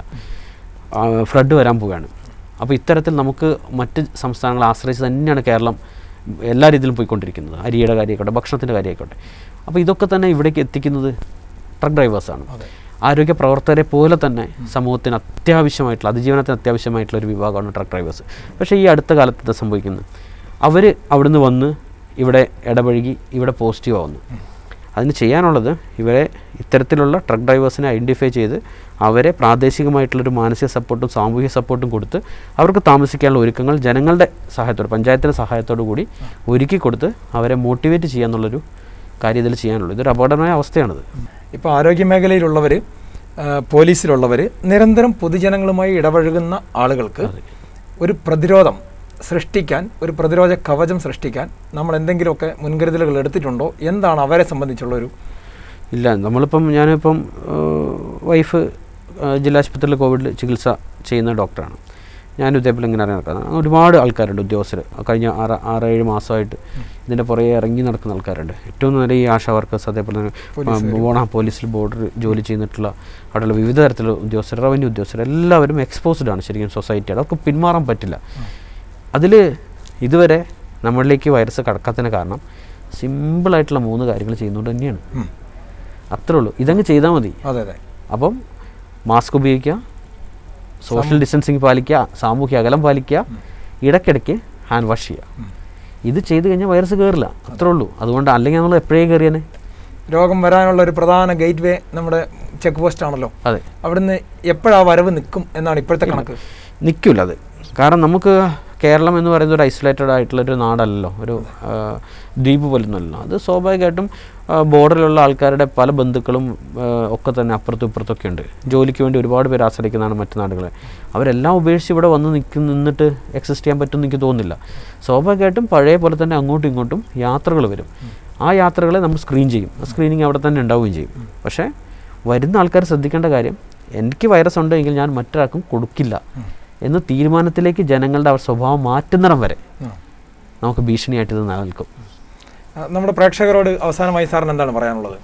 B: ഫ്ലഡ് വരാൻ പോവുകയാണ് അപ്പോൾ ഇത്തരത്തിൽ നമുക്ക് മറ്റ് സംസ്ഥാനങ്ങളെ ആശ്രയിച്ച് തന്നെയാണ് കേരളം എല്ലാ രീതിയിലും പോയിക്കൊണ്ടിരിക്കുന്നത് അരിയുടെ കാര്യമായിക്കോട്ടെ ഭക്ഷണത്തിൻ്റെ കാര്യമായിക്കോട്ടെ അപ്പോൾ ഇതൊക്കെ തന്നെ ഇവിടേക്ക് എത്തിക്കുന്നത് ട്രക്ക് ഡ്രൈവേഴ്സാണ്
A: അതെ
B: ആരോഗ്യ പ്രവർത്തകരെ പോലെ തന്നെ സമൂഹത്തിന് അത്യാവശ്യമായിട്ടുള്ള അതിജീവനത്തിന് അത്യാവശ്യമായിട്ടുള്ള ഒരു വിഭാഗമാണ് ട്രക്ക് ഡ്രൈവേഴ്സ് പക്ഷേ ഈ അടുത്ത കാലത്ത് എന്താ സംഭവിക്കുന്നത് അവർ അവിടുന്ന് വന്ന് ഇവിടെ ഇടപഴകി ഇവിടെ പോസിറ്റീവ് ആവുന്നു അതിന് ചെയ്യാനുള്ളത് ഇവരെ ഇത്തരത്തിലുള്ള ട്രക്ക് ഡ്രൈവേഴ്സിനെ ഐഡൻറ്റിഫൈ ചെയ്ത് അവരെ പ്രാദേശികമായിട്ടുള്ളൊരു മാനസിക സപ്പോർട്ടും സാമൂഹിക സപ്പോർട്ടും കൊടുത്ത് അവർക്ക് താമസിക്കാനുള്ള ഒരുക്കങ്ങൾ ജനങ്ങളുടെ സഹായത്തോടെ പഞ്ചായത്തിൻ്റെ സഹായത്തോടു കൂടി ഒരുക്കി കൊടുത്ത് അവരെ മോട്ടിവേറ്റ് ചെയ്യാന്നുള്ളൊരു കാര്യം ഇതിൽ ചെയ്യാനുള്ളൂ ഇതൊരു അപകടമായ അവസ്ഥയാണിത്
A: ഇപ്പോൾ ആരോഗ്യ മേഖലയിലുള്ളവർ പോലീസിലുള്ളവർ നിരന്തരം പൊതുജനങ്ങളുമായി ഇടപഴകുന്ന ആളുകൾക്ക് ഒരു പ്രതിരോധം സൃഷ്ടിക്കാൻ ഒരു പ്രതിരോധ കവചം സൃഷ്ടിക്കാൻ നമ്മൾ എന്തെങ്കിലുമൊക്കെ മുൻകരുതലുകൾ എടുത്തിട്ടുണ്ടോ എന്താണ് അവരെ സംബന്ധിച്ചുള്ള ഒരു
B: ഇല്ല നമ്മളിപ്പം ഞാനിപ്പം വൈഫ് ജില്ലാ ആശുപത്രിയിൽ കോവിഡിൽ ചികിത്സ ചെയ്യുന്ന ഡോക്ടറാണ് ഞാൻ ഇതേപോലെ ഇങ്ങനെ അറിയാൻ നടക്കുന്നത് ഒരുപാട് ആൾക്കാരുണ്ട് ഉദ്യോഗസ്ഥർ കഴിഞ്ഞ ആറ് ആറ് ഏഴ് മാസമായിട്ട് ഇതിൻ്റെ പുറകെ ഇറങ്ങി നടക്കുന്ന ആൾക്കാരുണ്ട് ഏറ്റവും നല്ല ഈ ആശാ വർക്കേഴ്സ് അതേപോലെ തന്നെ ബോണ പോലീസിൽ ബോർഡർ ജോലി ചെയ്തിട്ടുള്ള അവിടെയുള്ള വിവിധ തരത്തിലുള്ള ഉദ്യോഗസ്ഥർ റവന്യൂ ഉദ്യോഗസ്ഥർ എല്ലാവരും എക്സ്പോസ്ഡ് ആണ് ശരിക്കും സൊസൈറ്റിയുടെ അവർക്ക് പിന്മാറാൻ പറ്റില്ല അതിൽ ഇതുവരെ നമ്മളിലേക്ക് വൈറസ് കടക്കാത്തതിന് കാരണം സിമ്പിളായിട്ടുള്ള മൂന്ന് കാര്യങ്ങൾ ചെയ്യുന്നതുകൊണ്ട് തന്നെയാണ്
A: ഉം.
B: അത്രേ ഉള്ളൂ ഇതങ്ങ് ചെയ്താൽ മതി
A: അതെ അതെ
B: അപ്പം മാസ്ക് ഉപയോഗിക്കുക സോഷ്യൽ ഡിസ്റ്റൻസിങ് പാലിക്കുക സാമൂഹ്യ അകലം പാലിക്കുക ഇടയ്ക്കിടയ്ക്ക് ഹാൻഡ് വാഷ് ചെയ്യുക
A: ഉം.
B: ഇത് ചെയ്ത് കഴിഞ്ഞാൽ വൈറസ് കയറില്ല അത്രേ ഉള്ളൂ അതുകൊണ്ട് അല്ലെങ്കിൽ നമ്മൾ എപ്പോഴേ കയറിയാനെ
A: രോഗം വരാനുള്ള ഒരു പ്രധാന ഗേറ്റ് വേ നമ്മുടെ ചെക്ക് പോസ്റ്റ് ആണല്ലോ
B: അതെ
A: അവിടുന്ന് എപ്പോഴാ വരവ് നിൽക്കും എന്നാണ് ഇപ്പോഴത്തെ കണക്ക്
B: നിൽക്കില്ല അത് കാരണം നമുക്ക് കേരളം എന്ന് പറയുന്നത് ഒരു ഐസൊലേറ്റഡ് ആയിട്ടുള്ളൊരു നാടല്ലല്ലോ ഒരു ആ, ദ്വീപ് പോലൊന്നുമല്ലോ അത് സ്വാഭാവികമായിട്ടും ആ, ബോർഡറിലുള്ള ആൾക്കാരുടെ പല ബന്ധുക്കളും ആ, ഒക്കെ തന്നെ അപ്പുറത്തും ഇപ്പുറത്തൊക്കെ ഉണ്ട് ജോലിക്ക് വേണ്ടി ഒരുപാട് പേര് ആശ്രയിക്കുന്നതാണ് മറ്റു നാടുകളെ അവരെല്ലാം ഉപേക്ഷിച്ച് ഇവിടെ വന്ന് നിൽക്കും നിന്നിട്ട് എക്സിസ്റ്റ് ചെയ്യാൻ പറ്റുമെന്ന് എനിക്ക് തോന്നുന്നില്ല സ്വാഭാവികമായിട്ടും പഴയ പോലെ തന്നെ അങ്ങോട്ടും ഇങ്ങോട്ടും യാത്രകൾ വരും ആ യാത്രകളെ നമ്മൾ സ്ക്രീൻ ചെയ്യും ആ സ്ക്രീനിങ് അവിടെ തന്നെ ഉണ്ടാവുകയും ചെയ്യും പക്ഷേ വരുന്ന ആൾക്കാർ ശ്രദ്ധിക്കേണ്ട കാര്യം എനിക്ക് വൈറസ് ഉണ്ടെങ്കിൽ ഞാൻ മറ്റൊരാൾക്കും കൊടുക്കില്ല എന്ന് തീരുമാനത്തിലേക്ക് ജനങ്ങളുടെ അവർ സ്വഭാവം മാറ്റുന്നിടം വരെ
A: ആ.
B: നമുക്ക് ഭീഷണിയായിട്ട് ഇത് നിലനിൽക്കും
A: ആ, നമ്മുടെ പ്രേക്ഷകരോട് അവസാനമായി സാറിന് എന്താണ് പറയാനുള്ളത്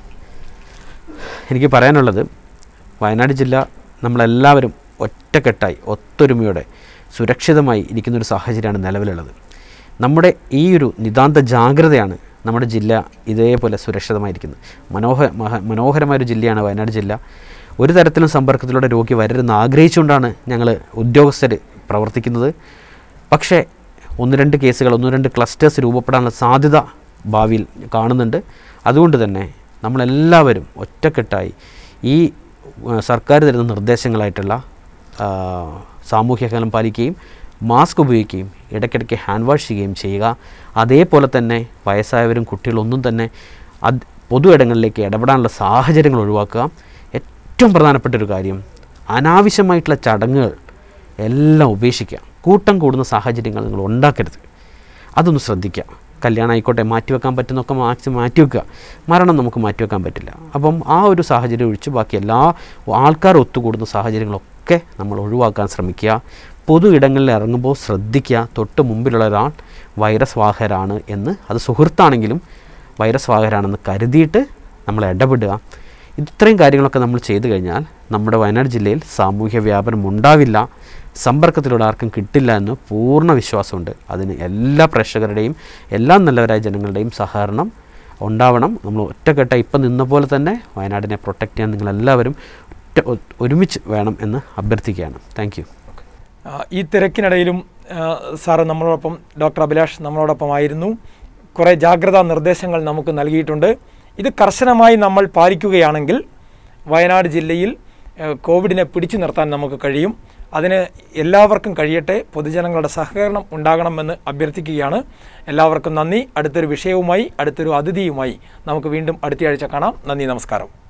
B: എനിക്ക് പറയാനുള്ളത് വയനാട് ജില്ല നമ്മളെല്ലാവരും ഒറ്റക്കെട്ടായി ഒത്തൊരുമയോടെ സുരക്ഷിതമായി ഇരിക്കുന്നൊരു സാഹചര്യമാണ് നിലവിലുള്ളത് നമ്മുടെ ഈ ഒരു നിതാന്ത ജാഗ്രതയാണ് നമ്മുടെ ജില്ല ഇതേപോലെ സുരക്ഷിതമായിരിക്കുന്നത് മനോഹ മഹ മനോഹരമായൊരു ജില്ലയാണ് വയനാട് ജില്ല ഒരു തരത്തിലും സമ്പർക്കത്തിലൂടെ രോഗി വരരുതെന്ന് ആഗ്രഹിച്ചുകൊണ്ടാണ് ഞങ്ങൾ ഉദ്യോഗസ്ഥർ പ്രവർത്തിക്കുന്നത് പക്ഷേ ഒന്ന് രണ്ട് കേസുകൾ ഒന്ന് രണ്ട് ക്ലസ്റ്റേഴ്സ് രൂപപ്പെടാനുള്ള സാധ്യത ഭാവിയിൽ കാണുന്നുണ്ട് അതുകൊണ്ട് തന്നെ നമ്മളെല്ലാവരും ഒറ്റക്കെട്ടായി ഈ ആ, സർക്കാർ തരുന്ന നിർദ്ദേശങ്ങളായിട്ടുള്ള ആ, സാമൂഹ്യ അകലം പാലിക്കുകയും മാസ്ക് ഉപയോഗിക്കുകയും ഇടയ്ക്കിടയ്ക്ക് ഹാൻഡ് വാഷ് ചെയ്യുകയും ചെയ്യുക അതേപോലെ തന്നെ വയസ്സായവരും കുട്ടികളൊന്നും തന്നെ അത് പൊതു ഇടങ്ങളിലേക്ക് ഇടപെടാനുള്ള സാഹചര്യങ്ങൾ ഒഴിവാക്കുക ഏറ്റവും പ്രധാനപ്പെട്ട ഒരു കാര്യം അനാവശ്യമായിട്ടുള്ള ചടങ്ങുകൾ എല്ലാം ഉപേക്ഷിക്കുക കൂട്ടം കൂടുന്ന സാഹചര്യങ്ങൾ നിങ്ങൾ ഉണ്ടാക്കരുത് അതൊന്ന് ശ്രദ്ധിക്കുക കല്യാണം ആയിക്കോട്ടെ മാറ്റിവെക്കാൻ പറ്റുന്നൊക്കെ മാക്സിമം മാറ്റിവെക്കുക മരണം നമുക്ക് മാറ്റിവെക്കാൻ പറ്റില്ല അപ്പം ആ ഒരു സാഹചര്യം ഒഴിച്ച് ബാക്കി എല്ലാ ആൾക്കാർ ഒത്തുകൂടുന്ന സാഹചര്യങ്ങളൊക്കെ നമ്മൾ ഒഴിവാക്കാൻ ശ്രമിക്കുക പൊതു ഇടങ്ങളിൽ ഇറങ്ങുമ്പോൾ ശ്രദ്ധിക്കുക തൊട്ട് മുമ്പിലുള്ള ഒരാൾ വൈറസ് വാഹകരാണ് എന്ന് അത് സുഹൃത്താണെങ്കിലും വൈറസ് വാഹകരാണെന്ന് കരുതിയിട്ട് നമ്മൾ ഇടപെടുക ഇത്രയും കാര്യങ്ങളൊക്കെ നമ്മൾ ചെയ്തു കഴിഞ്ഞാൽ നമ്മുടെ വയനാട് ജില്ലയിൽ സാമൂഹ്യ വ്യാപനം ഉണ്ടാവില്ല സമ്പർക്കത്തിലൂടെ ആർക്കും കിട്ടില്ല എന്ന് പൂർണ്ണ വിശ്വാസമുണ്ട് അതിന് എല്ലാ പ്രേക്ഷകരുടെയും എല്ലാ നല്ലവരായ ജനങ്ങളുടെയും സഹകരണം ഉണ്ടാവണം നമ്മൾ ഒറ്റക്കെട്ടായി ഇപ്പം നിന്ന പോലെ തന്നെ വയനാടിനെ പ്രൊട്ടക്റ്റ് ചെയ്യാൻ നിങ്ങളെല്ലാവരും ഒറ്റ ഒ- ഒരുമിച്ച് വേണം എന്ന് അഭ്യർത്ഥിക്കുകയാണ് താങ്ക് യു
A: ആ, ഈ തിരക്കിനിടയിലും ആ, സാറ് നമ്മളോടൊപ്പം ഡോക്ടർ അഭിലാഷ് നമ്മളോടൊപ്പം ആയിരുന്നു കുറേ ജാഗ്രതാ നിർദ്ദേശങ്ങൾ നമുക്ക് നൽകിയിട്ടുണ്ട് ഇത് കർശനമായി നമ്മൾ പാലിക്കുകയാണെങ്കിൽ വയനാട് ജില്ലയിൽ ആ, കോവിഡിനെ പിടിച്ചു നിർത്താൻ നമുക്ക് കഴിയും അതിന് എല്ലാവർക്കും കഴിയട്ടെ പൊതുജനങ്ങളുടെ സഹകരണം ഉണ്ടാകണമെന്ന് അഭ്യർത്ഥിക്കുകയാണ് എല്ലാവർക്കും നന്ദി അടുത്തൊരു വിഷയവുമായി അടുത്തൊരു അതിഥിയുമായി നമുക്ക് വീണ്ടും അടുത്തയാഴ്ച കാണാം നന്ദി നമസ്കാരം